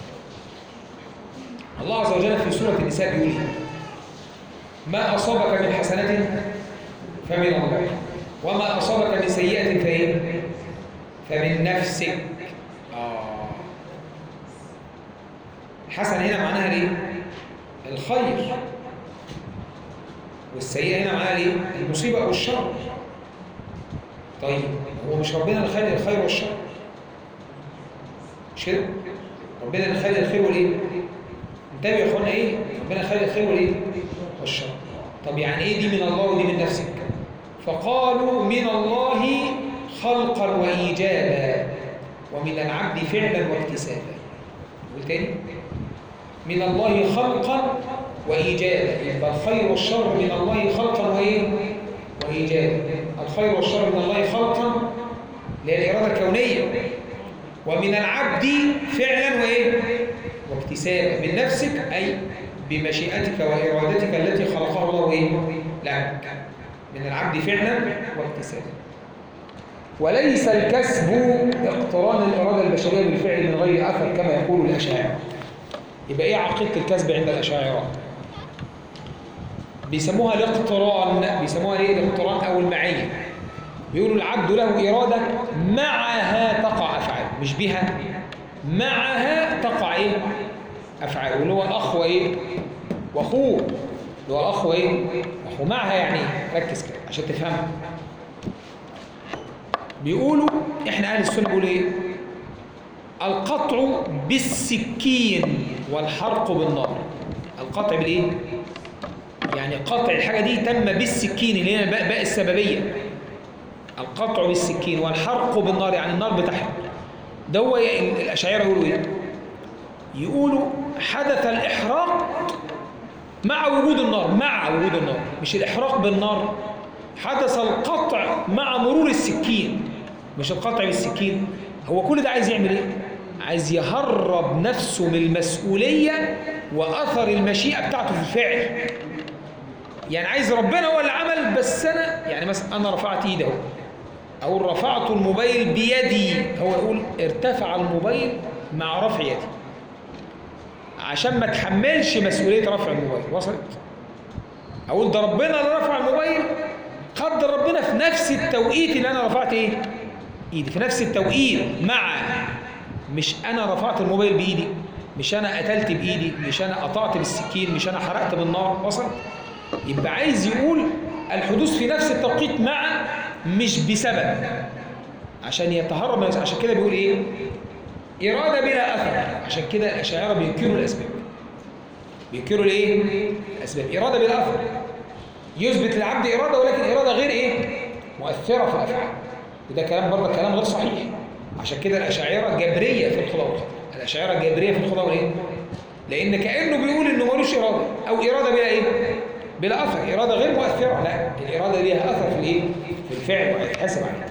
الله عز وجل في سورة النساء بيقول إيه؟ ما أصابك من حسنة فمن الله وما أصابك من سيئة فإيه؟ فمن نفسك آه حسن هنا معناها ايه؟ الخير والسيئة هنا معناها ايه؟ المصيبة أو الشر طيب هو مش ربنا اللي خالق الخير والشر مش كده؟ ربنا اللي خالق الخير والايه؟ انتبهوا يا اخوانا ايه؟ ربنا خالق الخير والايه؟ والشر طب يعني ايه دي من الله ودي من نفسك؟ فقالوا من الله خلقا وإيجابا ومن العبد فعلا واكتسابا قول تاني من الله خلقا وإيجابا يبقى الخير والشر من الله خلقا وإيه؟ وإيجابا الخير والشر من الله خلقا اللي هي الإرادة الكونية ومن العبد فعلا وإيه؟ واكتسابا من نفسك أي بمشيئتك وإرادتك التي خلقها الله إيه؟ لك من العبد فعلا واكتسابا وليس الكسب اقتران الإرادة البشرية بالفعل من غير أثر كما يقول الأشاعرة يبقى إيه عقيدة الكسب عند الأشاعرة؟ بيسموها الاقتران بيسموها ايه الاقتران أو المعية بيقولوا العبد له إرادة معها تقع أفعال مش بها معها تقع إيه أفعال واللي هو الأخ وإيه وأخوه اللي هو الأخ وإيه أخوه معها يعني إيه؟ ركز كده عشان تفهم بيقولوا إحنا أهل السنة بيقولوا إيه القطع بالسكين والحرق بالنار القطع بالإيه يعني قطع الحاجة دي تم بالسكين اللي هي باء باء السببية القطع بالسكين والحرق بالنار يعني النار بتحرق ده هو الأشاعرة يقولوا إيه يقولوا حدث الإحراق مع وجود النار مع وجود النار مش الإحراق بالنار حدث القطع مع مرور السكين مش القطع بالسكين هو كل ده عايز يعمل ايه عايز يهرب نفسه من المسؤولية وأثر المشيئة بتاعته في الفعل يعني عايز ربنا هو اللي عمل بس أنا يعني مثلا أنا رفعت إيدي اهو أو رفعت الموبايل بيدي هو يقول ارتفع الموبايل مع رفع يدي عشان ما تحملش مسؤولية رفع الموبايل وصلت أقول ده ربنا اللي رفع الموبايل قدر ربنا في نفس التوقيت اللي أنا رفعت إيه إيدي في نفس التوقيت مع مش أنا رفعت الموبايل بإيدي مش أنا قتلت بإيدي مش أنا قطعت بالسكين مش أنا حرقت بالنار وصلت يبقى عايز يقول الحدوث في نفس التوقيت مع مش بسبب عشان يتهرب من عشان كده بيقول ايه إرادة بلا أثر عشان كده الأشاعرة بينكروا الأسباب بينكروا الايه الأسباب إرادة بلا أثر يثبت للعبد إرادة ولكن إرادة غير ايه مؤثرة في الأفعال وده كلام برضه كلام غير صحيح عشان كده الأشاعرة جبرية في القضاء والقدر الأشاعرة جبرية في القضاء والايه لأن كأنه بيقول إنه ملوش إرادة أو إرادة بلا إيه بلا أثر إرادة غير مؤثرة لا الإرادة ليها أثر في الإيه في الفعل وهيتحاسب عليها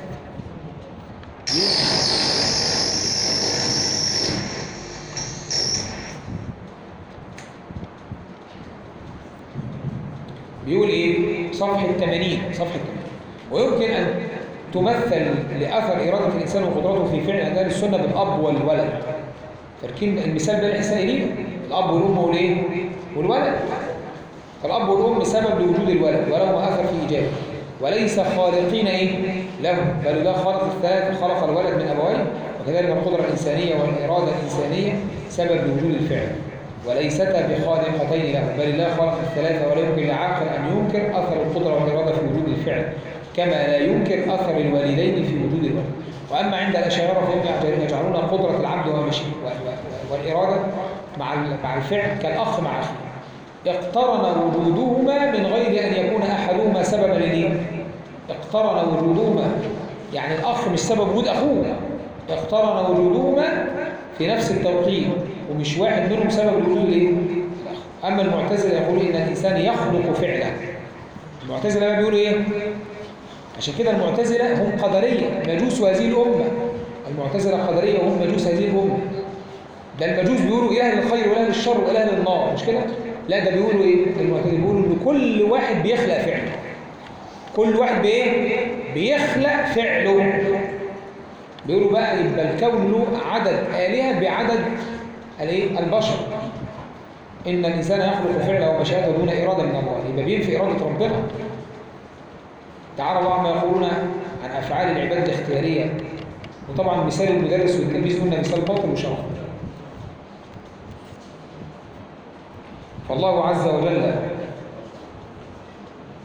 بيقول ايه صفحة 80 صفحة 80 ويمكن أن تمثل لأثر إرادة الإنسان وقدرته في فعل أداء السنة بالأب والولد فاكرين المثال ده الإحسان إليه الأب والأم والإيه والولد فالأب والأم سبب لوجود الولد ولهم أثر في إيجابه وليس خالقين إيه لهم بل ده خالق الثلاث خلق الولد من أبويه وكذلك القدرة الإنسانية والإرادة الإنسانية سبب لوجود الفعل وليستا بخالقتين له بل الله خلق الثلاثة ولا يمكن لعاقل أن ينكر أثر القدرة والإرادة في وجود الفعل كما لا ينكر أثر الوالدين في وجود الولد وأما عند الأشاعرة فهم يجعلون قدرة العبد والإرادة مع مع الفعل كالأخ مع أخيه اقترن وجودهما من غير أن يكون أحدهما سببا للإيه؟ اقترن وجودهما يعني الأخ مش سبب وجود أخوه اقترن وجودهما في نفس التوقيت ومش واحد منهم سبب وجود الايه الأخ أما المعتزلة يقولون إن الإنسان يخلق فعلا المعتزلة بقى بيقولوا إيه عشان كده المعتزلة هم قدرية مجوس هذه الأمة المعتزلة قدرية وهم مجوس هذه الأمة ده المجوس بيقولوا إله للخير وإله للشر وإله للنار مش كده لا ده بيقولوا ايه المعتزله بيقولوا ان كل واحد بيخلق فعله كل واحد بايه بيخلق فعله بيقولوا بقى يبقى الكون له عدد آلهة بعدد الايه البشر ان الانسان يخلق فعله ومشيئته دون اراده من الله يبقى بينفي اراده ربنا تعالى الله عما يقولون عن افعال العباد الاختياريه وطبعا مثال المدرس والتلميذ قلنا مثال باطل وشرف فالله عز وجل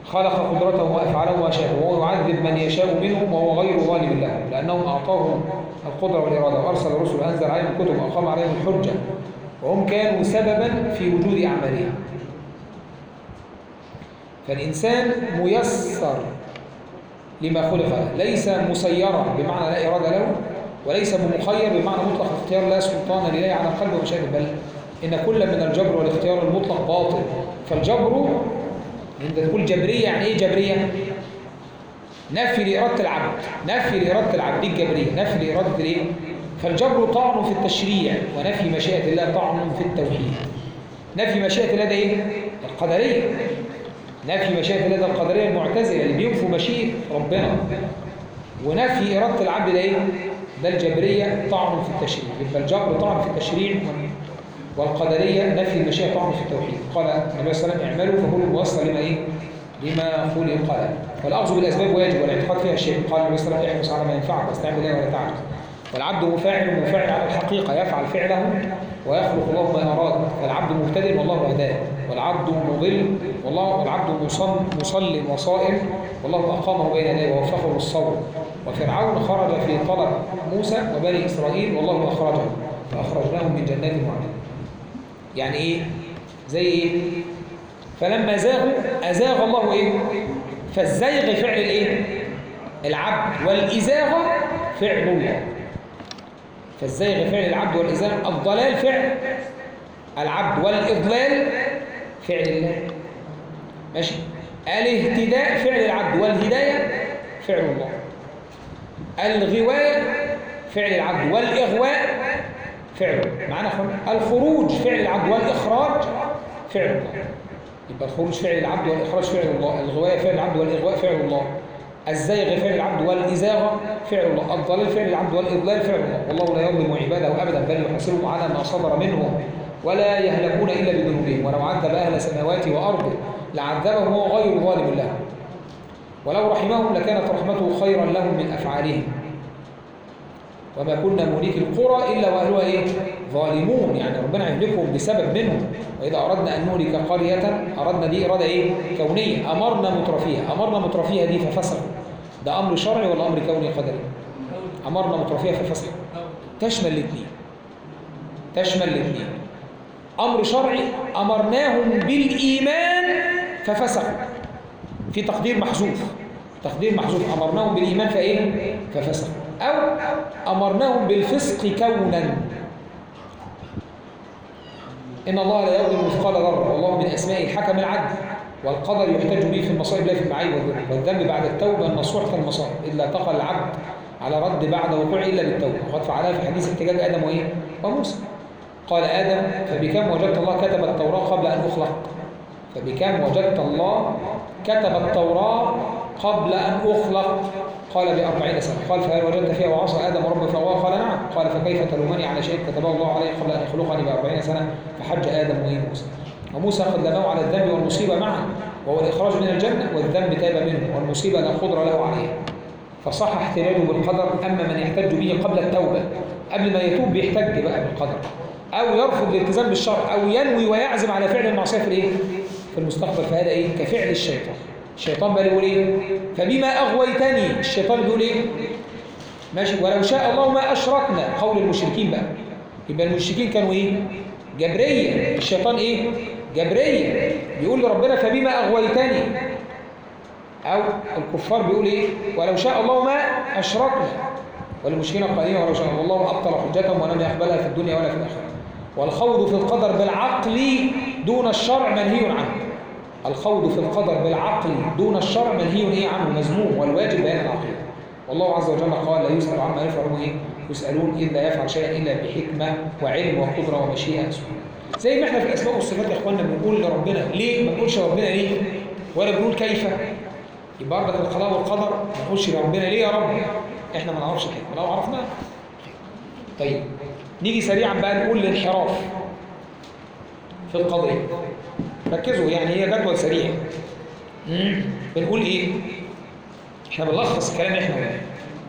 خلق قدرته وأفعاله وشاءه وهو يعذب من يشاء منهم وهو غير ظالم لهم لأنهم أعطاهم القدرة والإرادة وأرسل الرسل وأنزل عليهم الكتب وأقام عليهم الحجة وهم كانوا سببا في وجود أعمالهم فالإنسان ميسر لما خلق له ليس مسيرا بمعنى لا إرادة له وليس بمخير بمعنى مطلق الاختيار لا سلطان لله على القلب ومشاهد بل إن كل من الجبر والاختيار المطلق باطل فالجبر انت تقول جبرية يعني ايه جبرية نفي لإرادة العبد نفي لإرادة العبد دي الجبرية نفي لإرادة الايه فالجبر طعن في التشريع ونفي مشيئة الله طعن في التوحيد نفي مشيئة الله ده ايه القدرية نفي مشيئة الله ده القدرية المعتزلة اللي بينفوا مشيئة ربنا ونفي إرادة العبد ده ايه ده الجبرية طعن في التشريع يبقى الجبر طعن في التشريع والقدرية نفي المشيئة طعن في التوحيد قال النبي صلى الله عليه وسلم اعملوا فكل موصل لما ايه لما خلق له والأخذ بالأسباب واجب والاعتقاد فيها شيء قال النبي صلى الله عليه وسلم احرص على ما ينفعك واستعن بالله ولا تعجز والعبد مفاعل مفاعل على الحقيقة يفعل فعله ويخلق الله ما أراد فالعبد مبتدئ والله هداه والعبد مضل والله والعبد مصل مصل وصائم والله أقامه بين يديه ووفقه للصبر وفرعون خرج في طلب موسى وبني إسرائيل والله أخرجه فأخرجناهم من جنات معينة يعني إيه؟ زي إيه؟ فلما زاغوا أزاغ الله إيه؟ فالزيغ فعل الإيه؟ العبد والإزاغة فعل الله فالزيغ فعل العبد والإزاغة الضلال فعل العبد والإضلال فعل الله ماشي الاهتداء فعل العبد والهداية فعل الله الغواية فعل العبد والإغواء فعل معنا أخوان الخروج فعل العبد والإخراج فعل الله يبقى الخروج فعل العبد والإخراج فعل الله الغواية فعل العبد والإغواء فعل الله الزيغ فعل العبد والإزاغة فعل الله الضلال فعل العبد والإضلال فعل الله والله لا يظلم عباده أبدا بل يحاسبهم على ما صدر منهم ولا يهلكون إلا بذنوبهم ولو عذب أهل سماواته وأرضه لعذبهم وهو غير ظالم لهم ولو رحمهم لكانت رحمته خيرا لهم من أفعالهم وما كنا مهلك القرى إلا وأهلها إيه؟ ظالمون يعني ربنا يهلكهم بسبب منهم وإذا أردنا أن نهلك قرية أردنا دي إرادة إيه؟ كونية أمرنا مترفيها أمرنا مترفيها دي ففسقوا ده أمر شرعي ولا أمر كوني قدري أمرنا مترفيها ففسقوا تشمل الاثنين تشمل الاثنين أمر شرعي أمرناهم بالإيمان ففسقوا في تقدير محذوف تقدير محذوف أمرناهم بالإيمان فإيه؟ ففسقوا أو أمرناهم بالفسق كونا إن الله لا يظلم مثقال ذرة والله من أسماء الحكم العدل والقدر يحتج به في المصائب لا في المعايب والذنب والذنب بعد التوبة النصوح كالمصائب إلا تقى العبد على رد بعد وقوع إلا بالتوبة وقد فعلها في حديث احتجاج آدم وإيه؟ وموسى قال آدم فبكم وجدت الله كتب التوراة قبل أن أخلق فبكم وجدت الله كتب التوراة قبل أن أخلق قال بأربعين سنة قال فهل وجدت فيها وعصى آدم ربه فغوى قال نعم قال فكيف تلومني على شيء كتبه الله عليه قبل أن يخلقني بأربعين سنة فحج آدم وإيه موسى وموسى قد لمه على الذنب والمصيبة معا وهو الإخراج من الجنة والذنب تاب منه والمصيبة لا قدر له عليها فصح احتجاجه بالقدر أما من يحتج به قبل التوبة قبل ما يتوب بيحتج بقى بالقدر أو يرفض الالتزام بالشرع أو ينوي ويعزم على فعل المعصية في الإيه؟ في المستقبل فهذا إيه؟ كفعل الشيطان الشيطان بقى يقول إيه؟ فبما أغويتني الشيطان بيقول إيه؟ ماشي ولو شاء الله ما أشركنا قول المشركين بقى يبقى المشركين كانوا إيه؟ جبرية الشيطان إيه؟ جبرية بيقول لربنا فبما أغويتني أو الكفار بيقول إيه؟ ولو شاء الله ما أشركنا والمشكلة قائمة ولو شاء الله أبطل حجتهم ولم يقبلها في الدنيا ولا في الآخرة والخوض في القدر بالعقل دون الشرع منهي عنه الخوض في القدر بالعقل دون الشرع منهي إيه عنه مذموم والواجب بيان العقيدة والله عز وجل قال لا يسأل عما يفعل إيه يسألون إذ لا يفعل شيئا إلا بحكمة وعلم وقدرة ومشيئة سبحانه زي ما احنا في الأسماء والصفات يا إخواننا بنقول لربنا ليه ما نقولش ربنا ليه ولا بنقول كيف يبقى برضه القضاء والقدر ما نقولش لربنا ليه يا رب احنا ما نعرفش كده لو عرفناه طيب نيجي سريعا بقى نقول الانحراف في القضية ركزوا يعني هي جدول سريع مم. بنقول ايه احنا بنلخص الكلام اللي احنا قلناه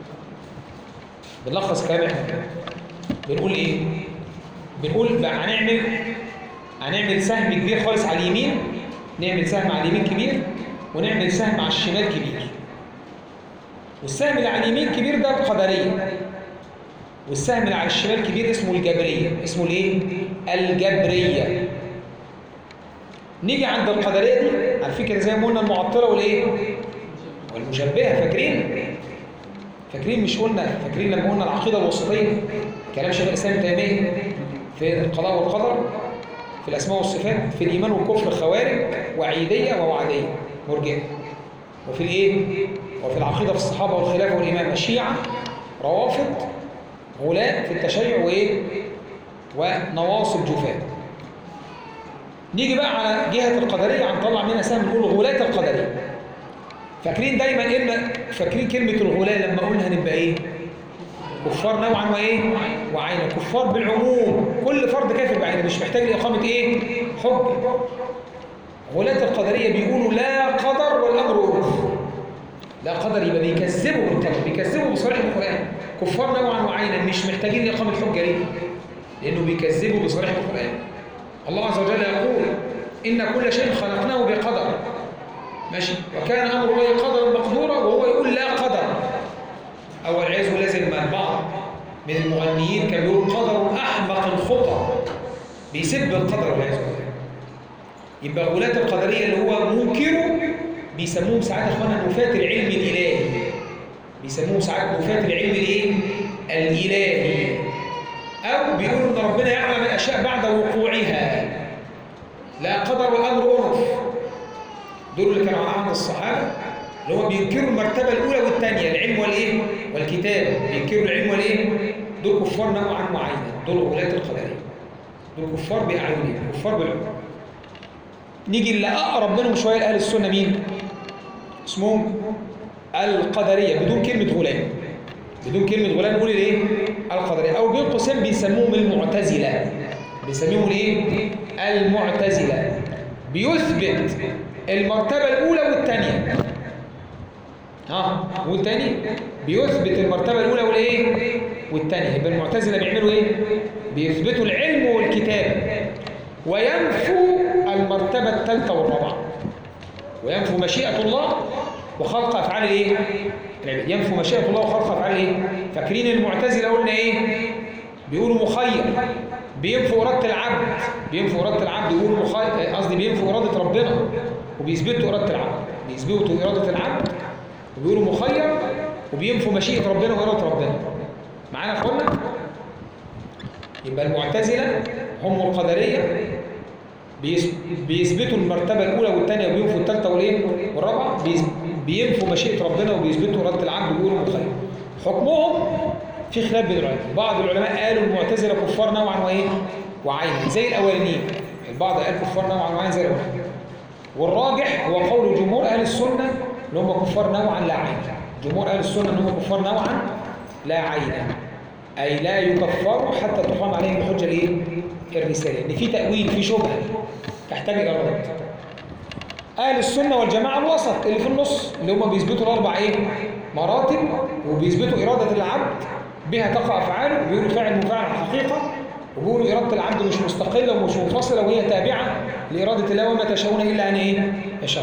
بنلخص الكلام اللي احنا قلناه بنقول ايه بنقول بقى هنعمل هنعمل سهم كبير خالص على اليمين نعمل سهم على اليمين كبير ونعمل سهم على الشمال كبير والسهم اللي على اليمين كبير ده القدرية والسهم اللي على الشمال كبير اسمه الجبرية اسمه الايه؟ الجبرية نيجي عند القدرية دي على فكرة زي ما قلنا المعطلة والايه؟ والمشبهة فاكرين؟ فاكرين مش قلنا فاكرين لما قلنا العقيدة الوسطية كلام شيخ الإسلام ابن تيمية في القضاء والقدر في الأسماء والصفات في الإيمان والكفر خوارج وعيدية ووعدية مرجئة وفي الإيه؟ وفي العقيدة في الصحابة والخلافة والإمامة شيعة روافض غلاة في التشيع وإيه؟ ونواصب جفاة نيجي بقى على جهة القدرية هنطلع منها سهم نقول غلاة القدرية فاكرين دايما إن فاكرين كلمة الغلاة لما قلنا هنبقى إيه؟ كفار نوعا وايه وعينا كفار بالعموم كل فرد كافر بعينه مش محتاج لاقامه ايه حجه غلاة القدريه بيقولوا لا قدر والامر انوف لا قدر يبقى بيكذبوا بالقدر بيكذبوا بصريح القران كفار نوعا وعينا مش محتاجين لاقامه حجه ليه لانه بيكذبوا بصريح القران الله عز وجل يقول ان كل شيء خلقناه بقدر ماشي وكان امر الله قدرا مقدورا وهو يقول لا قدر أو والعياذ بالله زي ما البعض من المغنيين كان بيقول قدر أحمق الخطى بيسب القدر والعياذ بالله يبقى غلاة القدرية اللي هو منكره بيسموهم ساعات اخوانا نفاة العلم الإلهي بيسموهم ساعات نفاة العلم الايه؟ الإلهي أو بيقولوا إن ربنا يعلم الأشياء بعد وقوعها لا قدر والأمر أنف دول اللي كانوا على عهد الصحابة اللي هو بينكروا المرتبة الأولى والثانية العلم والإيه؟ والكتابة بينكروا العلم والإيه؟ دول كفار نوعا معينا دول غلاة القدرية دول كفار بأعينهم كفار بالعلم نيجي اللي أقرب منهم شوية لأهل السنة مين؟ اسمهم القدرية بدون كلمة غلام بدون كلمة غلام نقول الايه؟ القدرية أو بين قوسين بيسموهم المعتزلة بيسموهم الايه؟ المعتزلة بيثبت المرتبة الأولى والثانية ها والتاني بيثبت المرتبة الأولى والإيه؟ والثانية يبقى المعتزلة بيعملوا إيه؟ بيثبتوا العلم والكتاب وينفوا المرتبة الثالثة والرابعة وينفوا مشيئة الله وخلق أفعال الإيه؟ ينفوا مشيئة الله وخلق أفعال الإيه؟ فاكرين المعتزلة قلنا إيه؟ بيقولوا مخير بينفوا إرادة العبد بينفوا إرادة العبد يقولوا مخير قصدي بينفوا إرادة ربنا وبيثبتوا إرادة العبد بيثبتوا إرادة العبد وبيقولوا مخير وبينفوا مشيئة ربنا وإرادة ربنا معانا يا اخوانا يبقى المعتزلة هم القدرية بيثبتوا المرتبة الأولى والثانية وبينفوا الثالثة والإيه والرابعة بينفوا مشيئة ربنا وبيثبتوا إرادة العبد وبيقولوا مخير حكمهم في خلاف بين العلماء بعض العلماء قالوا المعتزلة كفار نوعا وإيه وعينا زي الأولانيين البعض قال كفار نوعا وعينا زي الأولانيين والراجح هو قول جمهور أهل السنة اللي هم كفار نوعا لا عينا جمهور أهل السنة ان هم كفار نوعا لا عينا أي لا يكفروا حتى تقام عليهم الحجة الايه؟ الرسالة إن في تأويل في شبهة تحتاج إلى رد أهل السنة والجماعة الوسط اللي في النص اللي هم بيثبتوا الأربع إيه؟ مراتب وبيثبتوا إرادة العبد بها تقع أفعاله وبيقولوا فاعل مفاعل الحقيقة وبيقولوا إرادة العبد مش مستقلة ومش منفصلة وهي تابعة لإرادة الله وما تشاءون إلا أن إيه؟ يشاء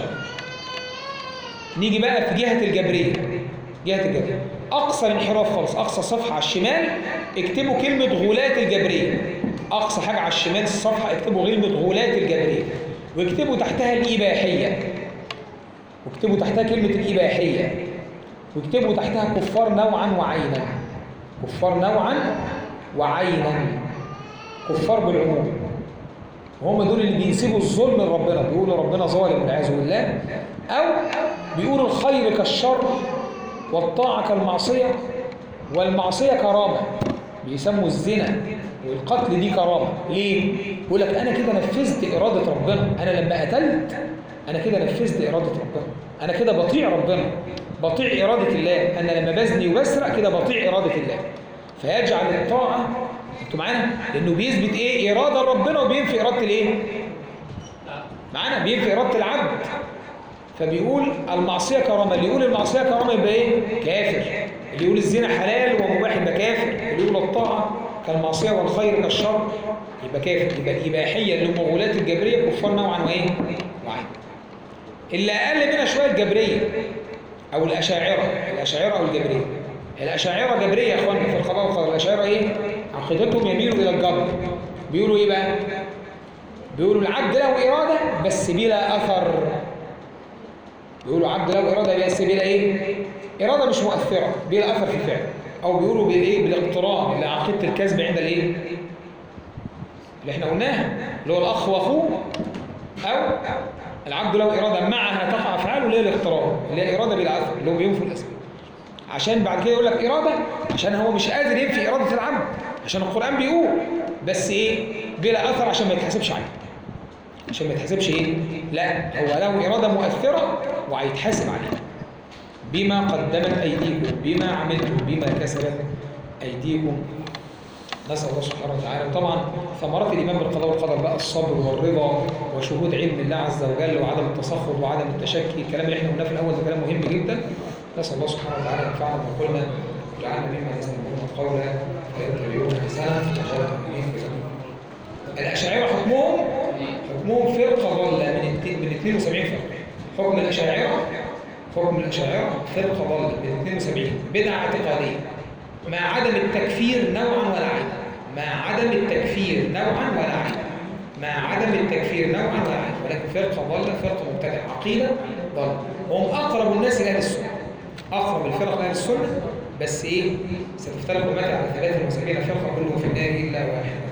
نيجي بقى في جهة الجبرية جهة الجبرية أقصى الانحراف خالص أقصى صفحة على الشمال اكتبوا كلمة غلاة الجبرية أقصى حاجة على الشمال الصفحة اكتبوا كلمة غلاة الجبرية واكتبوا تحتها الإباحية واكتبوا تحتها كلمة الإباحية واكتبوا تحتها كفار نوعا وعينا كفار نوعا وعينا كفار بالعموم وهم دول اللي بيسيبوا الظلم لربنا بيقولوا ربنا ظالم والعياذ بالله أو بيقولوا الخير كالشر والطاعة كالمعصية والمعصية كرامة بيسموا الزنا والقتل دي كرامة ليه؟ يقول لك أنا كده نفذت إرادة ربنا أنا لما قتلت أنا كده نفذت إرادة ربنا أنا كده بطيع ربنا بطيع إرادة الله أنا لما بزني وبسرق كده بطيع إرادة الله فيجعل الطاعة انتوا معانا؟ لأنه بيثبت إيه؟ إرادة ربنا وبينفي إرادة الإيه؟ معانا بينفي إرادة العبد فبيقول المعصية كرامة اللي يقول المعصية كرامة يبقى ايه؟ كافر اللي يقول الزنا حلال ومباح يبقى كافر اللي يقول الطاعة كالمعصية والخير كالشر يبقى كافر يبقى الإباحية اللي هم غلاة الجبرية كفار نوعا وإيه؟ وعين اللي اقل منها شويه الجبريه او الاشاعره الاشاعره او الجبريه الاشاعره جبريه يا اخوانا في القضاء والقدر الاشاعره ايه عقيدتهم يميلوا الى الجبر بيقولوا ايه بقى بيقولوا العبد له اراده بس بلا اثر بيقولوا عبد له اراده بس بلا ايه اراده مش مؤثره بلا اثر في الفعل او بيقولوا بالايه بالاقتران الى عقيده الكذب عند الايه اللي احنا قلناها اللي هو الاخ واخوه او العبد له اراده معها تقع افعاله اللي هي الاقتران اللي هي اراده بلا اثر اللي هو بينفي الاسباب عشان بعد كده يقول لك اراده عشان هو مش قادر ينفي اراده العبد عشان القران بيقول بس ايه بلا اثر عشان ما يتحاسبش عليه عشان ما يتحاسبش ايه لا هو له اراده مؤثره وهيتحاسب عليها بما قدمت ايديكم بما عملتم بما كسبت ايديكم نسال الله سبحانه وتعالى وطبعا ثمرات الايمان بالقضاء والقدر بقى الصبر والرضا وشهود علم الله عز وجل وعدم التسخط وعدم التشكي الكلام اللي احنا قلناه في الاول ده كلام مهم جدا نسال الله سبحانه وتعالى ان ينفعنا بما قلنا وجعلنا مما يستمعون القول فيتبعون احسنه وجعلنا امين الاشاعره حكمهم حكمهم فرقه ضاله من اتنين- من 72 فرقه حكم الاشاعره حكم الاشاعره فرقه ضاله من 72 بدعه اعتقاديه مع عدم التكفير نوعا ولا عينا مع عدم التكفير نوعا ولا عينا مع عدم التكفير نوعا ولا عينا ولكن فرقه ضاله فرقه مبتدعه عقيده ضاله هم اقرب الناس الى اهل السنه اقرب الفرق لاهل السنه بس ايه ستفترق امتي على 73 فرقه كلهم في النار الا واحده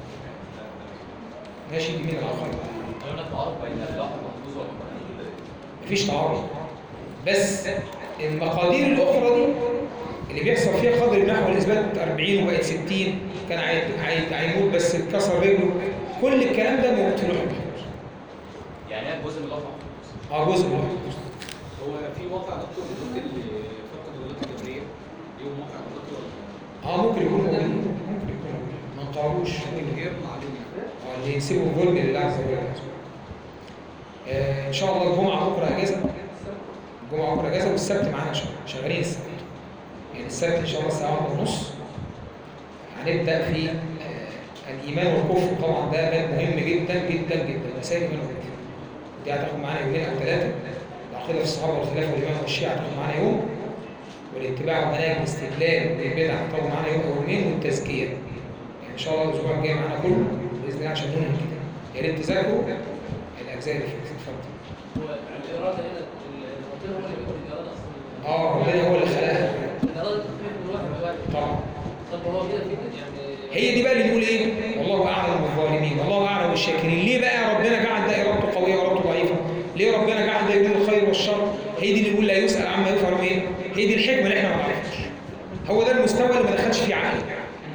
ماشي دي مين العقل هنا تعارض بين اللوح المحفوظ والمقدور مفيش تعارض بس المقادير الاخرى دي اللي بيحصل فيها قدر النحو والاثبات 40 وبقت 60 كان عاي- عاي- هيموت بس اتكسر رجله كل الكلام ده موجود في اللوح المحفوظ يعني هي جزء من اللوح المحفوظ اه جزء من اللوح المحفوظ هو في موقع دكتور بيقول اللي فرقه الولايات الجبريه ليهم موقع دكتور اه ممكن يكون موجود ممكن يكون موجود ما انقروش من غير معلومه اه اللي يسيبوا الظلم لله عز وجل آه ان شاء الله الجمعه بكره اجازه الجمعه بكره اجازه والسبت معانا شغال شغالين السبت يعني السبت ان شاء الله الساعه 1 ونص هنبدا في آه الايمان والكفر طبعا ده باب مهم جدا جدا جدا مسائل الايمان والكفر دي هتاخد معانا يومين او ثلاثه العقيده في الصحابه والخلافه والايمان والشيعه هتاخد معانا يوم والاتباع ومناهج الاستدلال بالبدع هتاخد معانا يوم او يومين والتزكيه يعني ان شاء الله الاسبوع الجاي معانا كله باذن الله عشان ننهي كده يا ريت تذاكروا الاجزاء اللي فاتت اتفضل هو الإرادة هنا ربنا هو اللي بيقول الإرادة أصلا اه ربنا هو اللي خلقها الإرادة تختلف من واحد لواحد طبعا طب هو كده في يعني هي دي بقى اللي نقول ايه والله اعلم بالظالمين والله اعلم بالشاكرين ليه بقى ربنا جعل ده ارادته قويه وارادته ضعيفه ليه ربنا جعل ده يريد الخير والشر هي دي اللي نقول لا يسال عما يفعل ايه هي دي الحكمه اللي احنا ما نعرفهاش هو ده المستوى اللي ما دخلش فيه عقل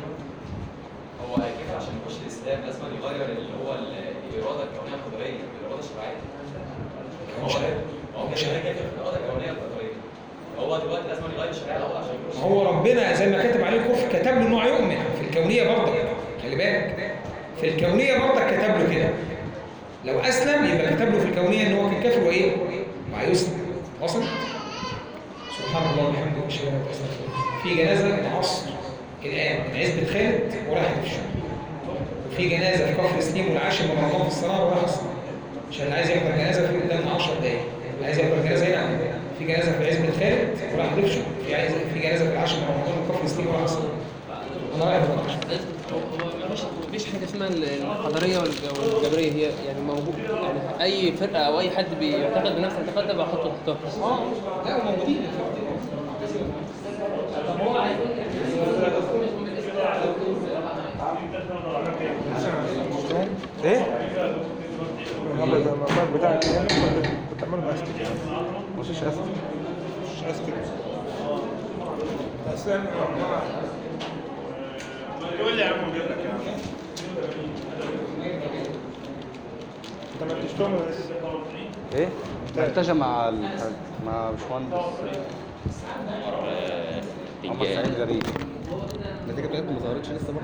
هو كيف عشان يخش الاسلام لازم يغير اللي هو الاراده الكونيه القدريه بالاراده الشرعيه هو مش عارف. هو مش كده عارف. كده في الاراده الكونيه القدريه هو دلوقتي لازم يغير الشرعيه الاول عشان يخش ما هو ربنا زي ما كتب عليه الكفر كتب له انه هيؤمن في الكونيه برضك خلي بالك في الكونيه برضك كتب له كده لو اسلم يبقى كتب له في الكونيه ان هو كان كافر وايه وهيسلم وصل سبحان الله وبحمده اشهد ان لا اله الا الله في جنازه العصر الان من عزبه خالد وراحت في الشام وفي جنازه في كفر سليم والعاشر من رمضان في الصلاه وراح الصلاه عشان اللي عايز يحضر جنازه في قدامنا 10 دقايق عايز يحضر جنازه هنا في جنازه في عزبه خالد وراح ضفشه في عايز في جنازه في العاشر من رمضان في كفر سليم وراح الصلاه انا رايح دلوقتي هو هو مفيش مفيش حاجة اسمها القدرية والج- والجبرية هي يعني موجود يعني أي فرقة أو أي حد بيعتقد بنفس الاعتقاد ده بحطه تحتها لا موجودين ايه؟ النهارده ده الموبايل بتاعك يعني كنت كنت عمال بستك مش استك مش استك بس انا قول لي يا عم نجيب لك يا عم انت ما بتشتغل بس ايه؟ مرتجى مع ال... مع باشمهندس محمد سعيد غريب النتيجة بتاعتهم ما ظهرتش لسه برضه